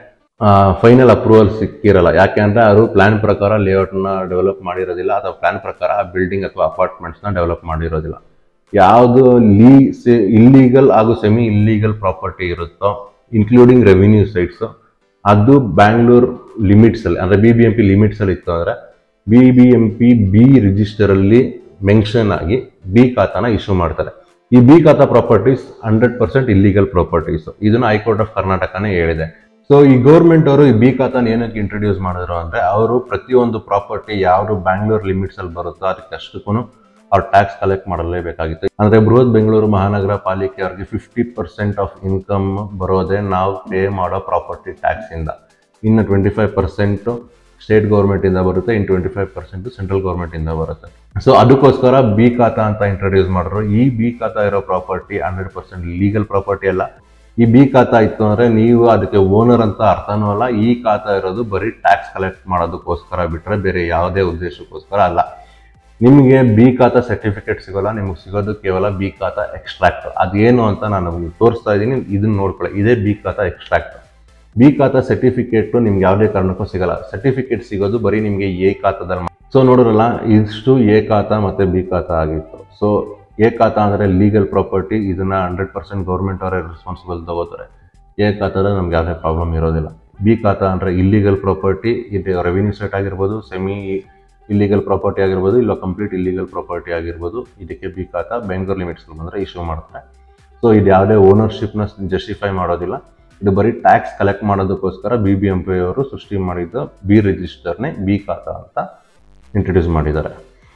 ಫೈನಲ್ ಅಪ್ರೂವಲ್ ಸಿಕ್ಕಿರಲ್ಲ ಯಾಕೆಂದ್ರೆ ಅವರು ಪ್ಲಾನ್ ಪ್ರಕಾರ ಲೇಔಟ್ನ ಡೆವಲಪ್ ಮಾಡಿರೋದಿಲ್ಲ ಅಥವಾ ಪ್ಲಾನ್ ಪ್ರಕಾರ ಆ ಬಿಲ್ಡಿಂಗ್ ಅಥವಾ ಅಪಾರ್ಟ್ಮೆಂಟ್ಸ್ನ ಡೆವಲಪ್ ಮಾಡಿರೋದಿಲ್ಲ ಯಾವುದು ಲೀ ಇಲ್ಲೀಗಲ್ ಹಾಗೂ ಸೆಮಿ ಇಲ್ಲೀಗಲ್ ಪ್ರಾಪರ್ಟಿ ಇರುತ್ತೋ ಇನ್ಕ್ಲೂಡಿಂಗ್ ರೆವಿನ್ಯೂ ಸೈಟ್ಸ್ ಅದು ಬ್ಯಾಂಗ್ಳೂರ್ ಲಿಮಿಟ್ಸ್ ಅಲ್ಲಿ ಅಂದ್ರೆ B B M P limits ಅಲ್ಲಿ ಇತ್ತು ಅಂದ್ರೆ B B M P B register ಅಲ್ಲಿ ಮೆನ್ಷನ್ ಆಗಿ ಬಿ ಖಾತಾನ ಇಶ್ಯೂ ಮಾಡ್ತಾರೆ ಈ B khata properties hundred percent illegal properties ಇದನ್ನ ಹೈಕೋರ್ಟ್ ಆಫ್ ಕರ್ನಾಟಕನೇ ಹೇಳಿದೆ ಸೊ ಈ ಗೌರ್ಮೆಂಟ್ ಅವರು ಈ ಬಿ ಖಾತಾನ ಏನಕ್ಕೆ ಇಂಟ್ರೊಡ್ಯೂಸ್ ಮಾಡಿದ್ರು ಅಂದ್ರೆ ಅವರು ಪ್ರತಿಯೊಂದು ಪ್ರಾಪರ್ಟಿ ಯಾವುದು ಬ್ಯಾಂಗ್ಳೂರ್ ಲಿಮಿಟ್ಸ್ ಅಲ್ಲಿ ಬರುತ್ತೋ ಅದಕ್ಕೆ ಅಷ್ಟಕ್ಕೂ ಅವ್ರು ಟ್ಯಾಕ್ಸ್ ಕಲೆಕ್ಟ್ ಮಾಡಲೇಬೇಕಾಗಿತ್ತು ಅಂದ್ರೆ ಬೃಹತ್ ಬೆಂಗಳೂರು ಮಹಾನಗರ ಪಾಲಿಕೆ ಅವ್ರಿಗೆ ಫಿಫ್ಟಿ ಪರ್ಸೆಂಟ್ ಆಫ್ ಇನ್ಕಮ್ ಬರೋದೇ ನಾವು ಪೇ ಮಾಡೋ ಪ್ರಾಪರ್ಟಿ ಟ್ಯಾಕ್ಸ್ ಇಂದ ಇನ್ನು twenty five percent state government ಇಂದ ಬರುತ್ತೆ ಇನ್ twenty five percent central government ಇಂದ ಬರುತ್ತೆ ಸೊ ಅದಕ್ಕೋಸ್ಕರ ಬಿ ಖಾತಾ ಅಂತ ಇಂಟ್ರೊಡ್ಯೂಸ್ ಮಾಡಿದ್ರು ಈ ಬಿ ಖಾತಾ ಇರೋ property hundred percent legal property ಅಲ್ಲ ಈ ಬಿ ಖಾತಾ ಇತ್ತು ಅಂದ್ರೆ ನೀವು ಅದಕ್ಕೆ ಓನರ್ ಅಂತ ಅರ್ಥನೂ ಅಲ್ಲ ಈ ಖಾತಾ ಇರೋದು ಬರೀ ಟ್ಯಾಕ್ಸ್ ಕಲೆಕ್ಟ್ ಮಾಡೋದಕ್ಕೋಸ್ಕರ ಬಿಟ್ರೆ ಬೇರೆ ಯಾವುದೇ ಉದ್ದೇಶಕ್ಕೋಸ್ಕರ ಅಲ್ಲ ನಿಮಗೆ ಬಿ ಖಾತಾ ಸರ್ಟಿಫಿಕೇಟ್ ಸಿಗೋಲ್ಲ ನಿಮಗೆ ಸಿಗೋದು ಕೇವಲ ಬಿ ಖಾತಾ ಎಕ್ಸ್ಟ್ರಾಕ್ಟ್ ಅದೇನು ಅಂತ ನಾನು ತೋರಿಸ್ತಾ ಇದ್ದೀನಿ ಇದನ್ನ ನೋಡ್ಕೊಳ್ಳಿ ಇದೇ ಬಿ ಖಾತಾ ಎಕ್ಸ್ಟ್ರಾಕ್ಟ್ ಬಿ ಖಾತಾ ಸರ್ಟಿಫಿಕೇಟ್ ನಿಮ್ಗೆ ಯಾವುದೇ ಕಾರಣಕ್ಕೂ ಸಿಗಲ್ಲ ಸರ್ಟಿಫಿಕೇಟ್ ಸಿಗೋದು ಬರೀ ನಿಮಗೆ ಎ ಖಾತಾದಲ್ಲಿ ಸೊ ನೋಡಿರಲ್ಲ ಇಷ್ಟು ಎ ಖಾತಾ ಮತ್ತೆ ಬಿ ಖಾತಾ ಆಗಿತ್ತು ಸೊ ಎ ಖಾತಾ ಅಂದರೆ ಲೀಗಲ್ ಪ್ರಾಪರ್ಟಿ ಇದನ್ನ ಹಂಡ್ರೆಡ್ ಪರ್ಸೆಂಟ್ ಗೌರ್ಮೆಂಟ್ ಅವರೇ ರೆಸ್ಪಾನ್ಸಿಬಲ್ ತಗೋತಾರೆ ಎ ಖಾತಾದಲ್ಲಿ ನಮ್ಗೆ ಯಾವುದೇ ಪ್ರಾಬ್ಲಮ್ ಇರೋದಿಲ್ಲ ಬಿ ಖಾತಾ ಅಂದರೆ ಇಲ್ಲಿಗಲ್ ಪ್ರಾಪರ್ಟಿ ಇದು ರೆವಿನ್ಯೂ ಸೆಟ್ ಆಗಿರ್ಬೋದು ಸೆಮಿ ಇಲ್ಲಿಗಲ್ ಪ್ರಾಪರ್ಟಿ ಆಗಿರ್ಬೋದು ಇಲ್ಲ ಕಂಪ್ಲೀಟ್ ಇಲ್ಲಿಗಲ್ ಪ್ರಾಪರ್ಟಿ ಆಗಿರ್ಬೋದು ಇದಕ್ಕೆ ಬಿ ಖಾತಾ ಬೆಂಗಳೂರು ಲಿಮಿಟ್ಸ್ ಬಂದರೆ ಇಶ್ಯೂ ಮಾಡ್ತಾರೆ ಸೊ ಇದು ಯಾವುದೇ ಓನರ್ಶಿಪ್ನ ಜಸ್ಟಿಫೈ ಮಾಡೋದಿಲ್ಲ ಇದು ಬರೀ ಟ್ಯಾಕ್ಸ್ ಕಲೆಕ್ಟ್ ಮಾಡೋದಕ್ಕೋಸ್ಕರ ಬಿ ಬಿ ಎಂ ಪಿ ಅವರು ಸೃಷ್ಟಿ ಮಾಡಿದ ಬಿ ರಿಜಿಸ್ಟರ್ನೇ ಬಿ ಖಾತಾ ಅಂತ ಇಂಟ್ರೊಡ್ಯೂಸ್ ಮಾಡಿದ್ದಾರೆ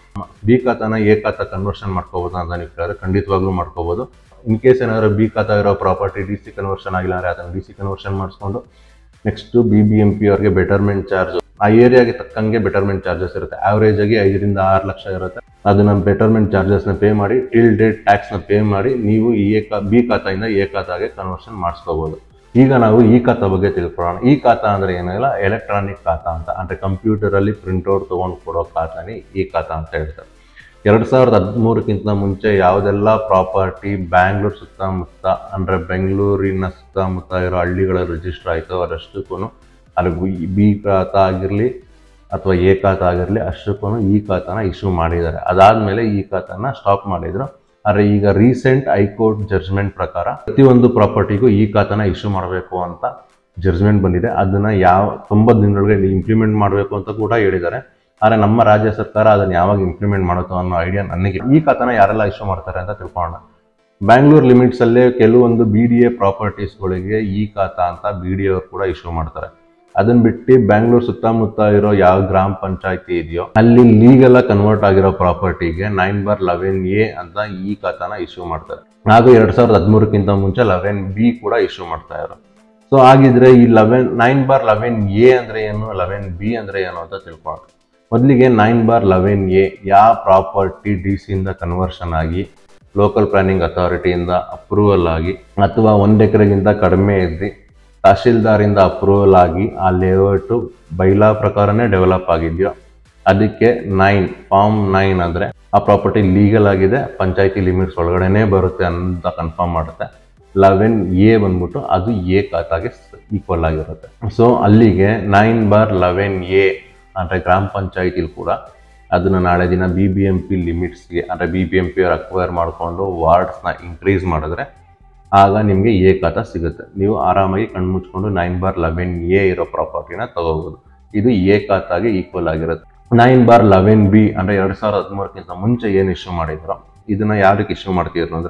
ಬಿ ಖಾತಾನ ಎ ಖಾತಾ ಕನ್ವರ್ಷನ್ ಮಾಡ್ಕೋಬೋದು ಅಂತ ನೀವು ಕೇಳಿದ್ರೆ ಖಂಡಿತವಾಗ್ಲೂ ಮಾಡ್ಕೋಬೋದು ಇನ್ ಕೇಸ್ ಏನಾದ್ರು ಬಿ ಖಾತಾ ಇರೋ ಪ್ರಾಪರ್ಟಿ ಡಿ ಸಿ ಕನ್ವರ್ಷನ್ ಆಗಿಲ್ಲ ಅಂದರೆ ಅದನ್ನು ಡಿ ಸಿ ಕನ್ವರ್ಷನ್ ಮಾಡಿಸ್ಕೊಂಡು next B B M P ಅವ್ರಿಗೆ ಬೆಟರ್ಮೆಂಟ್ ಚಾರ್ಜ್ ಆ ಏರಿಯಾಗೆ ತಕ್ಕಂಗೆ ಬೆಟರ್ಮೆಂಟ್ ಚಾರ್ಜಸ್ ಇರುತ್ತೆ ಆವರೇಜ್ ಆಗಿ ಐದರಿಂದ ಆರು ಲಕ್ಷ ಇರುತ್ತೆ ಅದನ್ನ ಬೆಟರ್ಮೆಂಟ್ ಚಾರ್ಜಸ್ನ ಪೇ ಮಾಡಿ ಟಿಲ್ ಡೇಟ್ ಟ್ಯಾಕ್ಸ್ನ ಪೇ ಮಾಡಿ ನೀವು ಈ ಎ ಖಾ ಬಿ ಖಾತಾಯಿಂದ ಎ ಖಾತಾಗೆ ಕನ್ವರ್ಷನ್ ಮಾಡಿಸ್ಕೋಬೋದು ಈಗ ನಾವು ಈ ಖಾತಾ ಬಗ್ಗೆ ತಿಳ್ಕೊಳ್ಳೋಣ ಈ ಖಾತಾ ಅಂದ್ರೆ ಏನಿಲ್ಲ ಎಲೆಕ್ಟ್ರಾನಿಕ್ ಖಾತಾ ಅಂತ ಅಂದ್ರೆ ಕಂಪ್ಯೂಟರ್ ಅಲ್ಲಿ ಪ್ರಿಂಟ್ಔಟ್ ತಗೊಂಡು ಕೊಡೋ ಖಾತಾನೇ ಈ ಖಾತಾ ಅಂತ ಹೇಳ್ತಾರೆ ಎರಡ್ ಸಾವಿರದ ಹದಿಮೂರಕ್ಕಿಂತ ಮುಂಚೆ ಯಾವುದೆಲ್ಲ ಪ್ರಾಪರ್ಟಿ ಬ್ಯಾಂಗ್ಳೂರ್ ಸುತ್ತಮುತ್ತ ಅಂದ್ರೆ ಬೆಂಗಳೂರಿನ ಸುತ್ತಮುತ್ತ ಇರೋ ಹಳ್ಳಿಗಳ ರಿಜಿಸ್ಟರ್ ಆಯಿತು ಅದಷ್ಟಕ್ಕೂ ಅಲ್ಲಿ ಬಿ ಖಾತಾ ಆಗಿರಲಿ ಅಥವಾ ಎ ಖಾತಾ ಆಗಿರಲಿ ಅಷ್ಟಕ್ಕೂ ಈ ಖಾತಾನ ಇಶ್ಯೂ ಮಾಡಿದ್ದಾರೆ ಅದಾದ್ಮೇಲೆ ಈ ಖಾತಾನ ಸ್ಟಾಪ್ ಮಾಡಿದ್ರು ಆದರೆ ಈಗ ರೀಸೆಂಟ್ ಹೈಕೋರ್ಟ್ ಜಡ್ಜ್ಮೆಂಟ್ ಪ್ರಕಾರ ಪ್ರತಿಯೊಂದು ಪ್ರಾಪರ್ಟಿಗೂ ಈ ಖಾತಾನ ಇಶ್ಯೂ ಮಾಡಬೇಕು ಅಂತ ಜಡ್ಜ್ಮೆಂಟ್ ಬಂದಿದೆ ಅದನ್ನ ಯಾವ ತೊಂಬತ್ತು ದಿನದೊಳಗೆ ಇಂಪ್ಲಿಮೆಂಟ್ ಮಾಡಬೇಕು ಅಂತ ಕೂಡ ಹೇಳಿದ್ದಾರೆ ಆದರೆ ನಮ್ಮ ರಾಜ್ಯ ಸರ್ಕಾರ ಅದನ್ನ ಯಾವಾಗ ಇಂಪ್ಲಿಮೆಂಟ್ ಮಾಡುತ್ತೋ ಅನ್ನೋ ಐಡಿಯಾ ನನಗೆ ಈ ಖಾತಾನ ಯಾರೆಲ್ಲ ಇಶ್ಯೂ ಮಾಡ್ತಾರೆ ಅಂತ ತಿಳ್ಕೊಳ್ಳೋಣ ಬ್ಯಾಂಗ್ಳೂರ್ ಲಿಮಿಟ್ಸ್ ಅಲ್ಲೇ ಕೆಲವೊಂದು ಬಿ ಡಿ ಎ ಪ್ರಾಪರ್ಟೀಸ್ಗಳಿಗೆ ಈ ಖಾತಾ ಅಂತ ಬಿ ಡಿ ಅವರು ಕೂಡ ಇಶ್ಯೂ ಮಾಡ್ತಾರೆ ಅದನ್ನ ಬಿಟ್ಟು ಬ್ಯಾಂಗ್ಳೂರ್ ಸುತ್ತಮುತ್ತ ಇರೋ ಯಾವ ಗ್ರಾಮ ಪಂಚಾಯತಿ ಇದೆಯೋ ಅಲ್ಲಿ ಲೀಗಲ್ ಕನ್ವರ್ಟ್ ಆಗಿರೋ ಪ್ರಾಪರ್ಟಿಗೆ ನೈನ್ ಬಾರ್ ಲೆವೆನ್ ಎ ಅಂತ ಈ ಖಾತಾನ ಇಶ್ಯೂ ಮಾಡ್ತಾರೆ ಹಾಗೂ ಎರಡ್ ಸಾವಿರದ ಹದಿಮೂರಕ್ಕಿಂತ ಮುಂಚೆ ಲೆವೆನ್ ಬಿ ಕೂಡ ಇಶ್ಯೂ ಮಾಡ್ತಾ ಇದ್ರು ಸೊ ಹಾಗಿದ್ರೆ ಈ eleven nine bar eleven A ಅಂದ್ರೆ ಏನು ಲೆವೆನ್ ಬಿ ಅಂದ್ರೆ ಏನು ಅಂತ ತಿಳ್ಕೊಳ್ಳೋಣ ಮೊದಲಿಗೆ ನೈನ್ ಬಾರ್ ಲೆವೆನ್ ಎ ಯಾವ ಪ್ರಾಪರ್ಟಿ ಡಿ ಸಿಯಿಂದ ಕನ್ವರ್ಷನ್ ಆಗಿ ಲೋಕಲ್ ಪ್ಲಾನಿಂಗ್ ಅಥಾರಿಟಿಯಿಂದ ಅಪ್ರೂವಲ್ ಆಗಿ ಅಥವಾ ಒಂದು ಎಕರೆಗಿಂತ ಕಡಿಮೆ ಇದ್ದು ತಹಶೀಲ್ದಾರಿಂದ ಅಪ್ರೂವಲ್ ಆಗಿ ಆ ಲೇಔಟು ಬೈಲಾ ಪ್ರಕಾರನೇ ಡೆವಲಪ್ ಆಗಿದೆಯೋ ಅದಕ್ಕೆ ನೈನ್ ಫಾರ್ಮ್ ನೈನ್ ಅಂದರೆ ಆ ಪ್ರಾಪರ್ಟಿ ಲೀಗಲ್ ಆಗಿದೆ ಪಂಚಾಯತಿ ಲಿಮಿಟ್ಸ್ ಒಳಗಡೆನೇ ಬರುತ್ತೆ ಅಂತ ಕನ್ಫರ್ಮ್ ಮಾಡುತ್ತೆ ಲೆವೆನ್ ಎ ಬಂದ್ಬಿಟ್ಟು ಅದು ಎ ಖಾತಾಗೆ ಈಕ್ವಲ್ ಆಗಿರುತ್ತೆ ಸೊ ಅಲ್ಲಿಗೆ ನೈನ್ ಬಾರ್ ಲೆವೆನ್ ಎ ಅಂದರೆ ಗ್ರಾಮ ಪಂಚಾಯತಿಲಿ ಕೂಡ ಅದನ್ನು ನಾಳೆ ದಿನ ಬಿ ಬಿ ಎಂ ಪಿ ಲಿಮಿಟ್ಸ್ಗೆ ಅಂದರೆ ಬಿ ಬಿ ಎಂ ಪಿ ಅವ್ರು ಅಕ್ವೈರ್ ಮಾಡಿಕೊಂಡು ವಾರ್ಡ್ಸ್ನ ಇನ್ಕ್ರೀಸ್ ಮಾಡಿದ್ರೆ ಆಗ ನಿಮಗೆ ಎ ಖಾತಾ ಸಿಗುತ್ತೆ ನೀವು ಆರಾಮಾಗಿ ಕಣ್ಮುಚ್ಕೊಂಡು ನೈನ್ ಬಾರ್ ಲೆವೆನ್ ಎ ಇರೋ ಪ್ರಾಪರ್ಟಿನ ತಗೋಬೋದು ಇದು ಎ ಖಾತಾಗೆ ಈಕ್ವಲ್ ಆಗಿರುತ್ತೆ ನೈನ್ ಬಾರ್ ಲೆವೆನ್ ಬಿ ಅಂದರೆ ಎರಡು ಸಾವಿರದ ಹದಿಮೂರಕ್ಕಿಂತ ಮುಂಚೆ ಏನು ಇಶ್ಯೂ ಮಾಡಿದ್ರು ಇದನ್ನ ಯಾವ್ದಕ್ಕೆ ಇಶ್ಯೂ ಮಾಡ್ತಿದ್ರು ಅಂದರೆ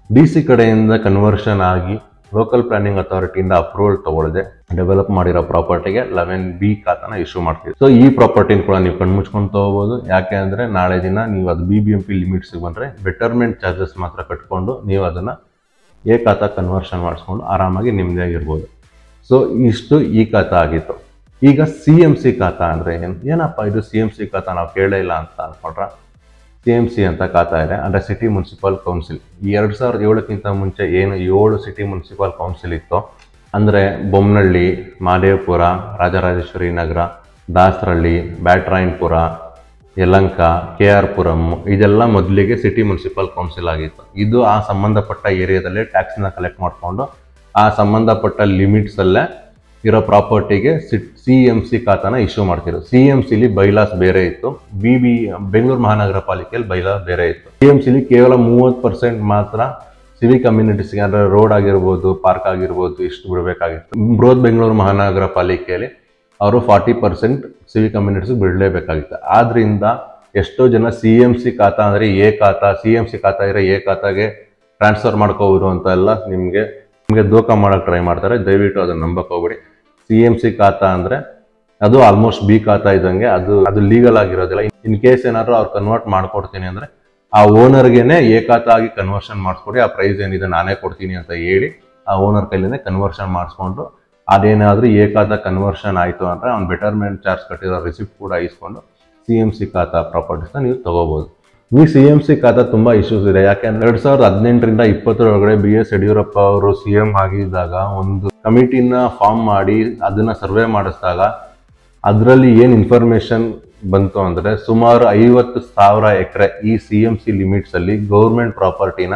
ಡಿ ಸಿ ಕಡೆಯಿಂದ ಕನ್ವರ್ಷನ್ ಆಗಿ ಲೋಕಲ್ ಪ್ಲಾನಿಂಗ್ ಅಥಾರಿಟಿಯಿಂದ ಅಪ್ರೂವಲ್ ತಗೊಳ್ಳದೆ ಡೆವಲಪ್ ಮಾಡಿರೋ ಪ್ರಾಪರ್ಟಿಗೆ ಲೆವೆನ್ ಬಿ ಖಾತಾನ ಇಶ್ಯೂ ಮಾಡ್ತೀವಿ ಸೊ ಈ ಪ್ರಾಪರ್ಟಿನ ಕೂಡ ನೀವು ಕಣ್ಮುಚ್ಕೊಂಡು ತಗೋಬಹುದು ಯಾಕೆ ಅಂದ್ರೆ ನಾಳೆ ದಿನ ನೀವು ಅದು ಬಿ ಬಿ ಎಂ ಪಿ ಲಿಮಿಟ್ಸ್ಗೆ ಬಂದ್ರೆ ಬೆಟರ್ಮೆಂಟ್ ಚಾರ್ಜಸ್ ಮಾತ್ರ ಕಟ್ಕೊಂಡು ನೀವು ಅದನ್ನ ಎ ಖಾತಾ ಕನ್ವರ್ಷನ್ ಮಾಡಿಸ್ಕೊಂಡು ಆರಾಮಾಗಿ ನಿಮ್ಮದೇ ಆಗಿರ್ಬೋದು ಸೊ ಇಷ್ಟು ಈ ಖಾತಾ ಆಗಿತ್ತು ಈಗ ಸಿ ಎಮ್ ಸಿ ಖಾತಾ ಅಂದ್ರೆ ಏನು ಏನಪ್ಪ ಇದು ಸಿ ಎಮ್ ಸಿ ಖಾತಾ ನಾವು ಕೇಳೇ ಇಲ್ಲ ಅಂತ ಅನ್ಕೊಂಡ್ರ ಸಿ ಎಮ್ ಸಿ ಅಂತ ಖಾತಾ ಇದೆ ಅಂದರೆ ಸಿಟಿ ಮುನ್ಸಿಪಲ್ ಕೌನ್ಸಿಲ್ ಈ ಎರಡು ಸಾವಿರದ ಏಳಕ್ಕಿಂತ ಮುಂಚೆ ಏನು ಏಳು ಸಿಟಿ ಮುನ್ಸಿಪಲ್ ಕೌನ್ಸಿಲ್ ಇತ್ತು ಅಂದರೆ ಬೊಮ್ಮನಹಳ್ಳಿ ಮಾದೇವಪುರ ರಾಜರಾಜೇಶ್ವರಿ ನಗರ ದಾಸರಳ್ಳಿ ಬ್ಯಾಟ್ರಾಯನ್ಪುರ ಯಲಂಕ ಕೆ ಆರ್ ಪುರಂ ಇದೆಲ್ಲ ಮೊದಲಿಗೆ ಸಿಟಿ ಮುನ್ಸಿಪಲ್ ಕೌನ್ಸಿಲ್ ಆಗಿತ್ತು ಇದು ಆ ಸಂಬಂಧಪಟ್ಟ ಏರಿಯಾದಲ್ಲೇ ಟ್ಯಾಕ್ಸ್ನ ಕಲೆಕ್ಟ್ ಮಾಡಿಕೊಂಡು ಆ ಸಂಬಂಧಪಟ್ಟ ಲಿಮಿಟ್ಸಲ್ಲೇ ಇರೋ ಪ್ರಾಪರ್ಟಿಗೆ ಸಿ ಎಮ್ ಸಿ ಖಾತಾನ ಇಶ್ಯೂ ಮಾಡ್ತಿದ್ರು ಸಿ ಎಮ್ ಸಿಲಿ ಬೈಲಾಸ್ ಬೇರೆ ಇತ್ತು ಬಿ ಬಿ ಬೆಂಗಳೂರು ಮಹಾನಗರ ಪಾಲಿಕೆಯಲ್ಲಿ ಬೈಲಾಸ್ ಬೇರೆ ಇತ್ತು ಸಿ ಎಮ್ ಸಿಲಿ ಕೇವಲ ಮೂವತ್ತು ಪರ್ಸೆಂಟ್ ಮಾತ್ರ ಸಿವಿಕ್ ಕಮ್ಯುನಿಟೀಸ್ಗೆ ಅಂದರೆ ರೋಡ್ ಆಗಿರ್ಬೋದು ಪಾರ್ಕ್ ಆಗಿರ್ಬೋದು ಇಷ್ಟು ಬಿಡಬೇಕಾಗಿತ್ತು ಬೃಹತ್ ಬೆಂಗಳೂರು ಮಹಾನಗರ ಪಾಲಿಕೆಯಲ್ಲಿ ಅವರು ಫಾರ್ಟಿ ಪರ್ಸೆಂಟ್ ಸಿವಿಕ್ ಕಮ್ಯುನಿಟೀಸ್ ಬಿಡಲೇಬೇಕಾಗಿತ್ತು ಆದ್ರಿಂದ ಎಷ್ಟೋ ಜನ ಸಿ ಎಮ್ ಸಿ ಖಾತಾ ಅಂದರೆ ಎ ಖಾತಾ ಸಿ ಎಮ್ ಸಿ ಖಾತಾ ಇರೋ ಎ ಖಾತಾಗೆ ಟ್ರಾನ್ಸ್ಫರ್ ಮಾಡ್ಕೋಬೋದು ಅಂತ ಎಲ್ಲ ನಿಮಗೆ ನಿಮಗೆ ದೋಖ ಮಾಡೋಕೆ ಟ್ರೈ ಮಾಡ್ತಾರೆ ದಯವಿಟ್ಟು ಅದನ್ನ ನಂಬಕ್ ಹೋಗ್ಬೇಡಿ ಸಿ ಎಮ್ ಸಿ ಖಾತಾ ಅಂದರೆ ಅದು ಆಲ್ಮೋಸ್ಟ್ ಬಿ ಖಾತಾ ಇದ್ದಂಗೆ ಅದು ಅದು ಲೀಗಲ್ ಆಗಿರೋದಿಲ್ಲ ಇನ್ ಕೇಸ್ ಏನಾದ್ರು ಅವ್ರು ಕನ್ವರ್ಟ್ ಮಾಡ್ಕೊಡ್ತೀನಿ ಅಂದರೆ ಆ ಓನರ್ಗೆನೆ ಎ ಖಾತಾ ಆಗಿ ಕನ್ವರ್ಷನ್ ಮಾಡಿಸ್ಕೊಡಿ ಆ ಪ್ರೈಸ್ ಏನಿದೆ ನಾನೇ ಕೊಡ್ತೀನಿ ಅಂತ ಹೇಳಿ ಆ ಓನರ್ ಕೈಲಿನೇ ಕನ್ವರ್ಷನ್ ಮಾಡಿಸ್ಕೊಂಡು ಅದೇನಾದರೂ ಎ ಖಾತಾ ಕನ್ವರ್ಷನ್ ಆಯಿತು ಅಂದರೆ ಅವ್ನು ಬೆಟರ್ಮೆಂಟ್ ಚಾರ್ಜ್ ಕಟ್ಟಿರೋ ರಿಸಿಪ್ಟ್ ಕೂಡ ಇಸ್ಕೊಂಡು ಸಿ ಎಮ್ ಸಿ ಖಾತಾ ಪ್ರಾಪರ್ಟೀಸ್ನ ನೀವು ತಗೋಬೋದು ಈ ಸಿ ಎಮ್ ಸಿ ಖಾತಾ ತುಂಬ ಇಶ್ಯೂಸ್ ಇದೆ ಯಾಕೆಂದ್ರೆ ಎರಡ್ ಸಾವಿರದ ಹದಿನೆಂಟರಿಂದ ಇಪ್ಪತ್ತರೊಳಗಡೆ ಬಿ ಎಸ್ ಯಡಿಯೂರಪ್ಪ ಅವರು ಸಿ ಎಂ ಆಗಿದ್ದಾಗ ಒಂದು ಕಮಿಟಿನ ಫಾರ್ಮ್ ಮಾಡಿ ಅದನ್ನ ಸರ್ವೆ ಮಾಡಿಸಿದಾಗ ಅದರಲ್ಲಿ ಏನು ಇನ್ಫಾರ್ಮೇಶನ್ ಬಂತು ಅಂದರೆ ಸುಮಾರು ಐವತ್ತು ಸಾವಿರ ಎಕರೆ ಈ ಸಿ ಎಮ್ ಸಿ ಲಿಮಿಟ್ಸಲ್ಲಿ ಗೌರ್ಮೆಂಟ್ ಪ್ರಾಪರ್ಟಿನ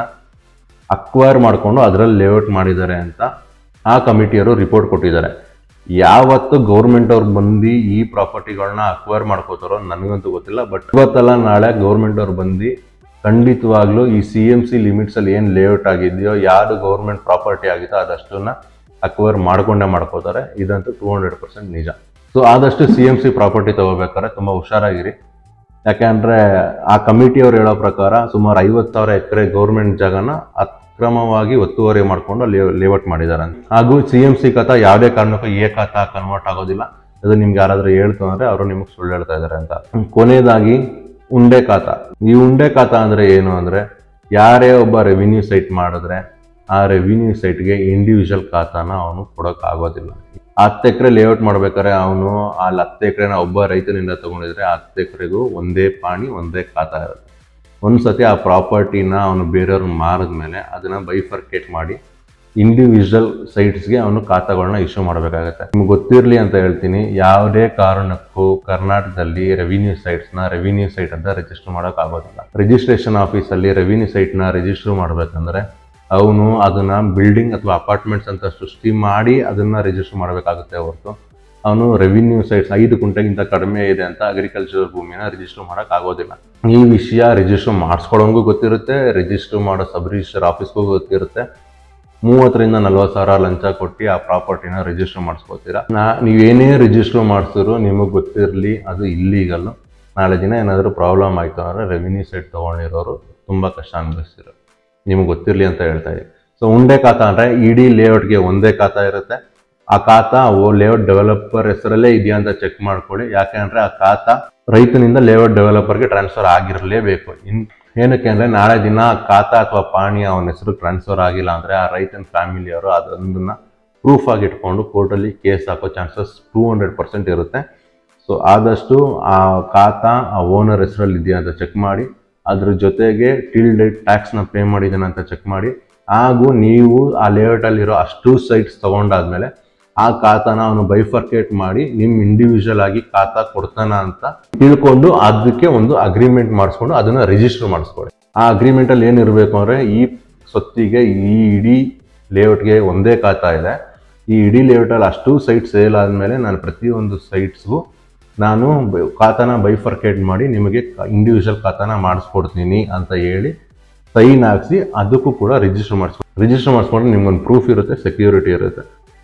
ಅಕ್ವೈರ್ ಮಾಡಿಕೊಂಡು ಅದರಲ್ಲಿ ಲೇಔಟ್ ಮಾಡಿದ್ದಾರೆ ಅಂತ ಆ ಕಮಿಟಿಯವರು ರಿಪೋರ್ಟ್ ಕೊಟ್ಟಿದ್ದಾರೆ ಯಾವತ್ತು ಗೌರ್ಮೆಂಟ್ ಅವ್ರು ಬಂದು ಈ ಪ್ರಾಪರ್ಟಿಗಳನ್ನ ಅಕ್ವೈರ್ ಮಾಡ್ಕೋತಾರೋ ನನಗಂತೂ ಗೊತ್ತಿಲ್ಲ ಬಟ್ ಇವತ್ತಲ್ಲ ನಾಳೆ ಗೌರ್ಮೆಂಟ್ ಅವ್ರು ಬಂದು ಖಂಡಿತವಾಗ್ಲೂ ಈ ಸಿ ಎಮ್ ಸಿ ಲಿಮಿಟ್ಸ್ ಅಲ್ಲಿ ಏನು ಲೇಔಟ್ ಆಗಿದೆಯೋ ಯಾರು ಗೌರ್ಮೆಂಟ್ ಪ್ರಾಪರ್ಟಿ ಆಗಿದೋ ಅದಷ್ಟನ್ನ ಅಕ್ವೈರ್ ಮಾಡ್ಕೊಂಡೇ ಮಾಡ್ಕೋತಾರೆ ಇದಂತೂ ಟೂ ಹಂಡ್ರೆಡ್ ಪರ್ಸೆಂಟ್ ನಿಜ ಸೊ ಆದಷ್ಟು ಸಿ ಎಮ್ ಸಿ ಪ್ರಾಪರ್ಟಿ ತಗೋಬೇಕಾದ್ರೆ ತುಂಬಾ ಹುಷಾರಾಗಿರಿ ಯಾಕೆಂದ್ರೆ ಆ ಕಮಿಟಿಯವ್ರು ಹೇಳೋ ಪ್ರಕಾರ ಸುಮಾರು ಐವತ್ತು ಸಾವಿರ ಎಕರೆ ಗೌರ್ಮೆಂಟ್ ಜಾಗನ ಅಕ್ರಮವಾಗಿ ಒತ್ತುವರಿ ಮಾಡಿಕೊಂಡು ಲೇಔಟ್ ಮಾಡಿದ್ದಾರೆ ಅಂತ ಹಾಗೂ ಸಿ ಎಂ ಸಿ ಖಾತಾ ಯಾವುದೇ ಕಾರಣಕ್ಕೂ ಎ ಖಾತಾ ಕನ್ವರ್ಟ್ ಆಗೋದಿಲ್ಲ ಅದು ನಿಮ್ಗೆ ಯಾರಾದ್ರೂ ಹೇಳ್ತು ಅಂದ್ರೆ ಅವರು ನಿಮಗೆ ಸುಳ್ಳು ಹೇಳ್ತಾ ಇದ್ದಾರೆ ಅಂತ ಕೊನೆಯದಾಗಿ ಉಂಡೆ ಖಾತಾ ಈ ಉಂಡೆ ಖಾತಾ ಅಂದ್ರೆ ಏನು ಅಂದ್ರೆ ಯಾರೇ ಒಬ್ಬ ರೆವಿನ್ಯೂ ಸೈಟ್ ಮಾಡಿದ್ರೆ ಆ ರೆವಿನ್ಯೂ ಸೈಟ್ಗೆ ಇಂಡಿವಿಜುವಲ್ ಖಾತಾನ ಅವನು ಕೊಡೋಕೆ ಆಗೋದಿಲ್ಲ ಹತ್ತು ಎಕರೆ ಲೇಔಟ್ ಮಾಡ್ಬೇಕಾದ್ರೆ ಅವನು ಅಲ್ಲಿ ಹತ್ತು ಎಕರೆನ ಒಬ್ಬ ರೈತನಿಂದ ತಗೊಂಡಿದ್ರೆ ಆ ಹತ್ತು ಎಕರೆಗೂ ಒಂದೇ ಪಾಣಿ ಒಂದೇ ಖಾತಾ ಇರುತ್ತೆ ಒಂದ್ಸತಿ ಆ ಪ್ರಾಪರ್ಟಿನ ಅವನು ಬೇರೆಯವ್ರಿಗೆ ಮಾರಿದ್ಮೇಲೆ ಅದನ್ನ ಬೈಫರ್ಕೇಟ್ ಮಾಡಿ ಇಂಡಿವಿಜುವಲ್ ಸೈಟ್ಸ್ಗೆ ಅವನು ಖಾತಾಗಳನ್ನ ಇಶ್ಯೂ ಮಾಡಬೇಕಾಗತ್ತೆ ನಿಮ್ಗೆ ಗೊತ್ತಿರಲಿ ಅಂತ ಹೇಳ್ತೀನಿ ಯಾವುದೇ ಕಾರಣಕ್ಕೂ ಕರ್ನಾಟಕದಲ್ಲಿ ರೆವಿನ್ಯೂ ಸೈಟ್ಸ್ನ ರೆವಿನ್ಯೂ ಸೈಟ್ ಅಂತ ರಿಜಿಸ್ಟರ್ ಮಾಡೋಕೆ ಆಗೋದಿಲ್ಲ ರಿಜಿಸ್ಟ್ರೇಷನ್ ಆಫೀಸಲ್ಲಿ ರೆವಿನ್ಯೂ ಸೈಟ್ನ ರಿಜಿಸ್ಟರ್ ಮಾಡಬೇಕಂದ್ರೆ ಅವನು ಅದನ್ನ ಬಿಲ್ಡಿಂಗ್ ಅಥವಾ ಅಪಾರ್ಟ್ಮೆಂಟ್ಸ್ ಅಂತ ಸೃಷ್ಟಿ ಮಾಡಿ ಅದನ್ನ ರಿಜಿಸ್ಟರ್ ಮಾಡಬೇಕಾಗುತ್ತೆ ಹೊರತು ಅವನು ರೆವಿನ್ಯೂ ಸೈಟ್ಸ್ ಐದು ಕುಂಟೆಗಿಂತ ಕಡಿಮೆ ಇದೆ ಅಂತ ಅಗ್ರಿಕಲ್ಚರ್ ಭೂಮಿನ ರಿಜಿಸ್ಟರ್ ಮಾಡಕ್ ಆಗೋದಿಲ್ಲ ಈ ವಿಷಯ ರಿಜಿಸ್ಟರ್ ಮಾಡಿಸ್ಕೊಳ್ಳೋಂಗೂ ಗೊತ್ತಿರುತ್ತೆ ರಿಜಿಸ್ಟರ್ ಮಾಡೋ ಸಬ್ ರಿಜಿಸ್ಟರ್ ಆಫೀಸ್ಗೂ ಗೊತ್ತಿರುತ್ತೆ ಮೂವತ್ತರಿಂದ ನಲ್ವತ್ತು ಸಾವಿರ ಲಂಚ ಕೊಟ್ಟು ಆ ಪ್ರಾಪರ್ಟಿನ ರಿಜಿಸ್ಟರ್ ಮಾಡಿಸ್ಕೋತೀರಾ ನಾ ನೀವೇನೇ ರಿಜಿಸ್ಟರ್ ಮಾಡಿಸಿದ್ರು ನಿಮಗೆ ಗೊತ್ತಿರಲಿ ಅದು ಇಲ್ಲೀಗಲ್ ನಾಳೆ ದಿನ ಏನಾದರೂ ಪ್ರಾಬ್ಲಮ್ ಆಯಿತು ಅಂದರೆ ರೆವಿನ್ಯೂ ಸೈಟ್ ತೊಗೊಂಡಿರೋರು ತುಂಬ ಕಷ್ಟ ಅನುಭವಿಸ್ತಿರೋ ನಿಮಗೆ ಗೊತ್ತಿರಲಿ ಅಂತ ಹೇಳ್ತಾ ಇದ್ದೀನಿ ಸೊ ಉಂಡೆ ಖಾತಾ ಅಂದರೆ ಇಡೀ ಲೇಔಟ್ಗೆ ಒಂದೇ ಖಾತಾ ಇರುತ್ತೆ ಆ ಖಾತಾ ಓ ಲೇಔಟ್ ಡೆವಲಪರ್ ಹೆಸರಲ್ಲೇ ಇದೆಯಾ ಅಂತ ಚೆಕ್ ಮಾಡ್ಕೊಳ್ಳಿ ಯಾಕೆ ಅಂದ್ರೆ ಆ ಖಾತಾ ರೈತನಿಂದ ಲೇಔಟ್ ಡೆವಲಪರ್ಗೆ ಟ್ರಾನ್ಸ್ಫರ್ ಆಗಿರಲೇಬೇಕು ಇನ್ ಏನಕ್ಕೆ ಅಂದ್ರೆ ನಾಳೆ ದಿನ ಆ ಖಾತಾ ಅಥವಾ ಪಾಣಿ ಅವನ ಹೆಸರು ಟ್ರಾನ್ಸ್ಫರ್ ಆಗಿಲ್ಲ ಅಂದ್ರೆ ಆ ರೈತನ ಫ್ಯಾಮಿಲಿಯವರು ಅದನ್ನ ಪ್ರೂಫ್ ಆಗಿ ಇಟ್ಕೊಂಡು ಕೋರ್ಟಲ್ಲಿ ಕೇಸ್ ಹಾಕೋ ಚಾನ್ಸಸ್ ಟೂ ಹಂಡ್ರೆಡ್ ಪರ್ಸೆಂಟ್ ಇರುತ್ತೆ ಸೊ ಆದಷ್ಟು ಆ ಖಾತಾ ಆ ಓನರ್ ಹೆಸರಲ್ಲಿ ಇದೆಯಾ ಅಂತ ಚೆಕ್ ಮಾಡಿ ಅದ್ರ ಜೊತೆಗೆ ಟಿಲ್ ಡೇಟ್ ಟ್ಯಾಕ್ಸ್ನ ಪೇ ಮಾಡಿದ್ದಾನೆ ಅಂತ ಚೆಕ್ ಮಾಡಿ ಹಾಗೂ ನೀವು ಆ ಲೇಔಟಲ್ಲಿರೋ ಅಷ್ಟು ಸೈಟ್ಸ್ ತಗೊಂಡಾದ್ಮೇಲೆ ಆ ಖಾತಾನ ಅವನು ಬೈಫರ್ಕೇಟ್ ಮಾಡಿ ನಿಮ್ ಇಂಡಿವಿಜುವಲ್ ಆಗಿ ಖಾತಾ ಕೊಡ್ತಾನ ಅಂತ ತಿಳ್ಕೊಂಡು ಅದಕ್ಕೆ ಒಂದು ಅಗ್ರಿಮೆಂಟ್ ಮಾಡಿಸ್ಕೊಂಡು ಅದನ್ನ ರಿಜಿಸ್ಟರ್ ಮಾಡಿಸ್ಕೊಳ್ಳಿ ಆ ಅಗ್ರಿಮೆಂಟ್ ಅಲ್ಲಿ ಏನಿರಬೇಕು ಅಂದ್ರೆ ಈ ಸೊತ್ತಿಗೆ ಈ ಇಡೀ ಲೇಔಟ್ಗೆ ಒಂದೇ ಖಾತಾ ಇದೆ ಈ ಇಡೀ ಲೇಔಟಲ್ಲಿ ಅಷ್ಟು ಸೈಟ್ ಸೇಲ್ ಆದಮೇಲೆ ನಾನು ಪ್ರತಿಯೊಂದು ಸೈಟ್ಸ್ಗೂ ನಾನು ಬ- ಖಾತಾನ ಬೈಫರ್ಕೇಟ್ ಮಾಡಿ ನಿಮಗೆ ಇಂಡಿವಿಜುವಲ್ ಖಾತಾನ ಮಾಡಿಸ್ಕೊಡ್ತೀನಿ ಅಂತ ಹೇಳಿ ಸೈನ್ ಹಾಕ್ಸಿ ಅದಕ್ಕೂ ಕೂಡ ರಿಜಿಸ್ಟರ್ ಮಾಡಿಸ್ಕೊ ರಿಜಿಸ್ಟರ್ ಮಾಡಿಸ್ಕೊಂಡ್ರೆ ನಿಮ್ಗೊಂದು ಪ್ರೂಫ್ ಇರುತ್ತೆ ಸೆಕ್ಯೂರಿಟಿ ಇರುತ್ತೆ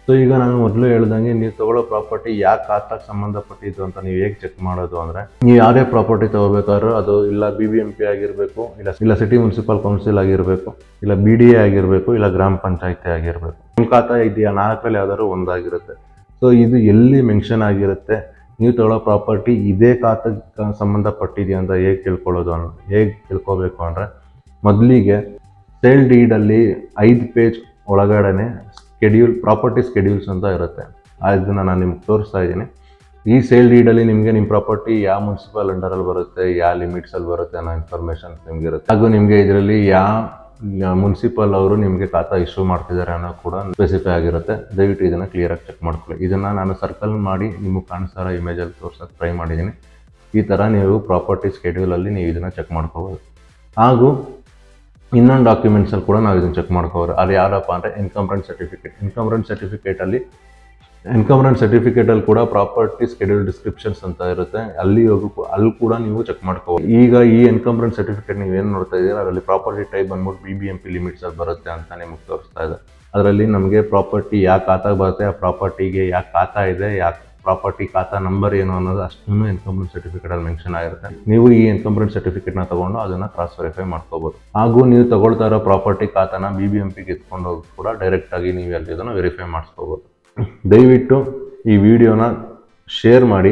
ಸೊ ಈಗ ನಾನು ಮೊದಲು ಹೇಳ್ದಂಗೆ ನೀವು ತಗೊಳ್ಳೋ ಪ್ರಾಪರ್ಟಿ ಯಾವ ಖಾತಾಗೆ ಸಂಬಂಧಪಟ್ಟಿದ್ದು ಅಂತ ನೀವು ಹೇಗೆ ಚೆಕ್ ಮಾಡೋದು ಅಂದರೆ ನೀವು ಯಾವುದೇ ಪ್ರಾಪರ್ಟಿ ತಗೋಬೇಕಾದ್ರೂ ಅದು ಇಲ್ಲ ಬಿ ಬಿ ಎಂ ಪಿ ಆಗಿರಬೇಕು ಇಲ್ಲ ಇಲ್ಲ ಸಿಟಿ ಮುನ್ಸಿಪಲ್ ಕೌನ್ಸಿಲ್ ಆಗಿರಬೇಕು ಇಲ್ಲ ಬಿ ಡಿ ಎ ಆಗಿರಬೇಕು ಇಲ್ಲ ಗ್ರಾಮ ಪಂಚಾಯತಿ ಆಗಿರಬೇಕು ನಿಮ್ಮ ಖಾತಾ ಇದೆಯಾ ನಾಲ್ಕರಲ್ಲಿ ಯಾವ್ದಾದ್ರು ಒಂದಾಗಿರುತ್ತೆ ಸೊ ಇದು ಎಲ್ಲಿ ಮೆನ್ಷನ್ ಆಗಿರುತ್ತೆ ನೀವು ತಗೊಳ್ಳೋ ಪ್ರಾಪರ್ಟಿ ಇದೇ ಖಾತೆಗೆ ಸಂಬಂಧಪಟ್ಟಿದೆಯಾ ಅಂತ ಹೇಗೆ ತಿಳ್ಕೊಳ್ಳೋದು ಅನ್ ಹೇಗೆ ತಿಳ್ಕೊಬೇಕು ಅಂದರೆ ಮೊದಲಿಗೆ ಸೇಲ್ ಡೀಡಲ್ಲಿ ಐದು ಪೇಜ್ ಒಳಗಡೆನೆ ಸ್ಕೆಡ್ಯೂಲ್ ಪ್ರಾಪರ್ಟಿ ಸ್ಕೆಡ್ಯೂಲ್ಸ್ ಅಂತ ಇರುತ್ತೆ ಅದನ್ನು ನಾನು ನಿಮ್ಗೆ ತೋರಿಸ್ತಾ ಇದ್ದೀನಿ ಈ ಸೇಲ್ ಡೀಡಲ್ಲಿ ನಿಮಗೆ ನಿಮ್ಮ ಪ್ರಾಪರ್ಟಿ ಯಾವ ಮುನ್ಸಿಪಲ್ ಅಂಡರಲ್ಲಿ ಬರುತ್ತೆ ಯಾವ ಲಿಮಿಟ್ಸಲ್ಲಿ ಬರುತ್ತೆ ಅನ್ನೋ ಇನ್ಫಾರ್ಮೇಷನ್ ನಿಮ್ಗೆ ಇರುತ್ತೆ ಹಾಗೂ ನಿಮಗೆ ಇದರಲ್ಲಿ ಯಾವ ಮುನ್ಸಿಪಲ್ ಅವರು ನಿಮಗೆ ಖಾತಾ ಇಶ್ಯೂ ಮಾಡ್ತಿದ್ದಾರೆ ಅನ್ನೋ ಕೂಡ ಸ್ಪೆಸಿಫೈ ಆಗಿರುತ್ತೆ ದಯವಿಟ್ಟು ಇದನ್ನು ಕ್ಲಿಯರಾಗಿ ಚೆಕ್ ಮಾಡ್ಕೊಳ್ಳಿ ಇದನ್ನು ನಾನು ಸರ್ಕಲ್ ಮಾಡಿ ನಿಮಗೆ ಕಾಣಿಸ್ತಾರ ಇಮೇಜಲ್ಲಿ ತೋರ್ಸೋಕೆ ಟ್ರೈ ಮಾಡಿದ್ದೀನಿ ಈ ಥರ ನೀವು ಪ್ರಾಪರ್ಟಿ ಸ್ಕೆಡ್ಯೂಲಲ್ಲಿ ನೀವು ಇದನ್ನು ಚೆಕ್ ಮಾಡ್ಕೋಬೋದು ಹಾಗೂ ಇನ್ನೊಂದು ಡಾಕ್ಯುಮೆಂಟ್ಸಲ್ಲಿ ಕೂಡ ನಾವು ಇದನ್ನು ಚೆಕ್ ಮಾಡ್ಕೋಬೋದು ಅದು ಯಾರಪ್ಪ ಅಂದರೆ ಇನ್ಕಮ್ರೆಂಟ್ ಸರ್ಟಿಫಿಕೇಟ್ ಇನ್ಕಮ್ರೆಂಟ್ ಸರ್ಟಿಫಿಕೇಟಲ್ಲಿ ಇನ್ಕಮ್ರೆಂಟ್ ಸರ್ಟಿಫಿಕೇಟಲ್ಲಿ ಕೂಡ ಪ್ರಾಪರ್ಟಿ ಸ್ಕೆಡ್ಯೂಲ್ ಡಿಸ್ಕ್ರಿಪ್ಷನ್ಸ್ ಅಂತ ಇರುತ್ತೆ ಅಲ್ಲಿ ಹೋಗಿ ಕೂ- ಅಲ್ಲಿ ಕೂಡ ನೀವು ಚೆಕ್ ಮಾಡ್ಕೋಬೋದು ಈಗ ಈ ಇನ್ಕಮ್ರೆಂಟ್ ಸರ್ಟಿಫಿಕೇಟ್ ನೀವು ಏನು ನೋಡ್ತಾ ಇದ್ದೀರಾ ಅದರಲ್ಲಿ ಪ್ರಾಪರ್ಟಿ ಟೈಪ್ ಬಂದ್ಬಿಟ್ಟು ಬಿ ಬಿ ಎಂ ಪಿ ಲಿಮಿಟ್ಸಲ್ಲಿ ಬರುತ್ತೆ ಅಂತ ನಿಮಗೆ ತೋರಿಸ್ತಾ ಇದೆ ಅದರಲ್ಲಿ ನಮಗೆ ಪ್ರಾಪರ್ಟಿ ಯಾವ ಖಾತಾಗೆ ಬರುತ್ತೆ ಆ ಪ್ರಾಪರ್ಟಿಗೆ ಯಾವ ಖಾತಾ ಇದೆ ಯಾವ ಪ್ರಾಪರ್ಟಿ ಖಾತಾ ನಂಬರ್ ಏನು ಅನ್ನೋದು ಅಷ್ಟನ್ನು ಇನ್ಕಮ್ರೆಂಟ್ ಸರ್ಟಿಫಿಕೇಟಲ್ಲಿ ಮೆನ್ಷನ್ ಆಗಿರುತ್ತೆ ನೀವು ಈ ಇನ್ಕಮ್ರೆಂಟ್ ಸರ್ಟಿಫಿಕೇಟ್ನ ತಗೊಂಡು ಅದನ್ನು ಕ್ರಾಸ್ ವೆರಿಫೈ ಮಾಡ್ಕೋಬೋದು ಹಾಗೂ ನೀವು ತಗೊಳ್ತಾ ಇರೋ ಪ್ರಾಪರ್ಟಿ ಖಾತಾನ ಬಿ ಬಿ ಎಂ ಪಿಗೆ ಎತ್ಕೊಂಡು ಹೋಗಿ ಕೂಡ ಡೈರೆಕ್ಟಾಗಿ ನೀವು ಅಲ್ಲಿ ಇದನ್ನು ವೆರಿಫೈ ಮಾಡಿಸ್ಕೋಬೋದು ದಯವಿಟ್ಟು ಈ ವಿಡಿಯೋನ ಶೇರ್ ಮಾಡಿ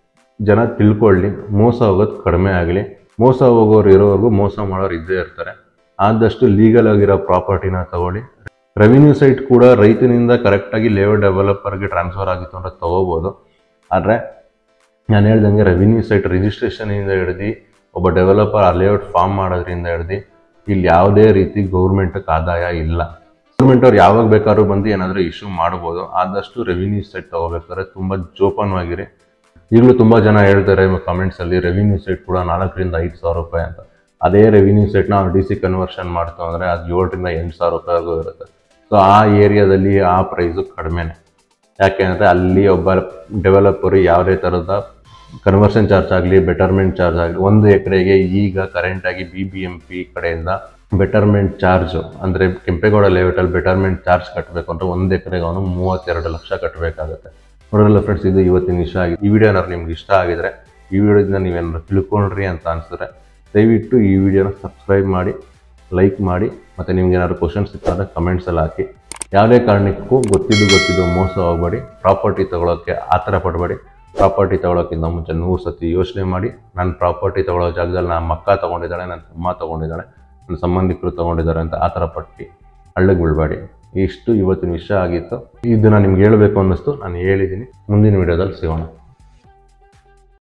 ಜನ ತಿಳ್ಕೊಳ್ಳಿ ಮೋಸ ಹೋಗೋದು ಕಡಿಮೆ ಆಗಲಿ ಮೋಸ ಹೋಗೋರು ಇರೋವರೆಗೂ ಮೋಸ ಮಾಡೋರು ಇದ್ದೇ ಇರ್ತಾರೆ ಆದಷ್ಟು ಲೀಗಲ್ ಆಗಿರೋ ಪ್ರಾಪರ್ಟಿನ ತಗೊಳ್ಳಿ ರೆವಿನ್ಯೂ ಸೈಟ್ ಕೂಡ ರೈತನಿಂದ ಕರೆಕ್ಟಾಗಿ ಲೇಔಟ್ ಡೆವಲಪರ್ಗೆ ಟ್ರಾನ್ಸ್ಫರ್ ಆಗಿತ್ತು ಅಂದರೆ ತಗೋಬೋದು ಆದರೆ ನಾನು ಹೇಳ್ದಂಗೆ ರೆವಿನ್ಯೂ ಸೈಟ್ ರಿಜಿಸ್ಟ್ರೇಷನಿಂದ ಹಿಡ್ದು ಒಬ್ಬ ಡೆವಲಪರ್ ಆ ಲೇಔಟ್ ಫಾರ್ಮ್ ಮಾಡೋದ್ರಿಂದ ಹಿಡ್ದು ಇಲ್ಲಿ ಯಾವುದೇ ರೀತಿ ಗೌರ್ಮೆಂಟ್ಗೆ ಆದಾಯ ಇಲ್ಲ ಗೌರ್ಮೆಂಟ್ ಅವ್ರು ಯಾವಾಗ ಬೇಕಾದ್ರೂ ಬಂದು ಏನಾದರೂ ಇಶ್ಯೂ ಮಾಡ್ಬೋದು ಆದಷ್ಟು ರೆವಿನ್ಯೂ ಸೈಟ್ ತಗೋಬೇಕಾದ್ರೆ ತುಂಬ ಜೋಪಾನವಾಗಿರಿ ಈಗಲೂ ತುಂಬ ಜನ ಹೇಳ್ತಾರೆ ಕಮೆಂಟ್ಸಲ್ಲಿ ರೆವಿನ್ಯೂ ಸೈಟ್ ಕೂಡ ನಾಲ್ಕರಿಂದ ಐದು ಸಾವಿರ ರೂಪಾಯಿ ಅಂತ ಅದೇ ರೆವಿನ್ಯೂ ಸೈಟ್ನ ನಾವು ಡಿ ಸಿ ಕನ್ವರ್ಷನ್ ಮಾಡ್ತು ಅಂದರೆ ಅದು ಏಳರಿಂದ ಎಂಟು ಸಾವಿರ ರೂಪಾಯಿಗೂ ಇರುತ್ತೆ ಸೊ ಆ ಏರಿಯಾದಲ್ಲಿ ಆ ಪ್ರೈಸು ಕಡಿಮೆನೆ ಯಾಕೆ ಅಂದರೆ ಅಲ್ಲಿ ಒಬ್ಬ ಡೆವಲಪರು ಯಾವುದೇ ಥರದ ಕನ್ವರ್ಷನ್ ಚಾರ್ಜ್ ಆಗಲಿ ಬೆಟರ್ಮೆಂಟ್ ಚಾರ್ಜ್ ಆಗಲಿ ಒಂದು ಎಕರೆಗೆ ಈಗ ಕರೆಂಟಾಗಿ ಬಿ ಬಿ ಎಂ ಪಿ ಕಡೆಯಿಂದ ಬೆಟರ್ಮೆಂಟ್ ಚಾರ್ಜು ಅಂದರೆ ಕೆಂಪೇಗೌಡ ಲೇಔಟಲ್ಲಿ ಬೆಟರ್ಮೆಂಟ್ ಚಾರ್ಜ್ ಕಟ್ಟಬೇಕು ಅಂದರೆ ಒಂದು ಎಕರೆಗೆ ಅವನು ಮೂವತ್ತೆರಡು ಲಕ್ಷ ಕಟ್ಟಬೇಕಾಗುತ್ತೆ ನೋಡೋಲ್ಲ ಫ್ರೆಂಡ್ಸ್ ಇದು ಇವತ್ತಿನ ವಿಷಯ ಆಗಿದೆ ಈ ವಿಡಿಯೋ ಏನಾದ್ರು ನಿಮ್ಗೆ ಇಷ್ಟ ಆಗಿದ್ರೆ ಈ ವಿಡಿಯೋದಿಂದ ನೀವೇನಾದ್ರು ತಿಳ್ಕೊಂಡ್ರಿ ಅಂತ ಅನಿಸಿದ್ರೆ ದಯವಿಟ್ಟು ಈ ವಿಡಿಯೋನ ಸಬ್ಸ್ಕ್ರೈಬ್ ಮಾಡಿ ಲೈಕ್ ಮಾಡಿ ಮತ್ತು ನಿಮ್ಗೆ ಏನಾದ್ರು ಕ್ವಶನ್ಸ್ ಇತ್ತಂದರೆ ಕಮೆಂಟ್ಸಲ್ಲಿ ಹಾಕಿ ಯಾವುದೇ ಕಾರಣಕ್ಕೂ ಗೊತ್ತಿದ್ದು ಗೊತ್ತಿದ್ದು ಮೋಸ ಹೋಗಬೇಡಿ ಪ್ರಾಪರ್ಟಿ ತೊಗೊಳೋಕ್ಕೆ ಆ ಥರ ಪಡಬೇಡಿ ಪ್ರಾಪರ್ಟಿ ತೊಗೊಳೋಕ್ಕಿಂತ ಮುಂಚೆ ನೂರು ಸತಿ ಯೋಚನೆ ಮಾಡಿ ನಾನು ಪ್ರಾಪರ್ಟಿ ತೊಗೊಳ್ಳೋ ಜಾಗದಲ್ಲಿ ನಮ್ಮ ಅಕ್ಕ ತೊಗೊಂಡಿದ್ದಾಳೆ ನನ್ನ ಅಮ್ಮ ತೊಗೊಂಡಿದ್ದಾಳೆ ನನ್ನ ಸಂಬಂಧಿಕರು ತೊಗೊಂಡಿದ್ದಾರೆ ಅಂತ ಆ ಥರ ಪಟ್ಟಿ ಹಳ್ಳಕ್ಕೆ ಬೀಳಬೇಡಿ ಇಷ್ಟು ಇವತ್ತಿನ ವಿಷಯ ಆಗಿತ್ತು ಇದನ್ನು ನಿಮ್ಗೆ ಹೇಳಬೇಕು ಅನ್ನಿಸ್ತು ನಾನು ಹೇಳಿದ್ದೀನಿ ಮುಂದಿನ ವಿಡಿಯೋದಲ್ಲಿ ಸಿಗೋಣ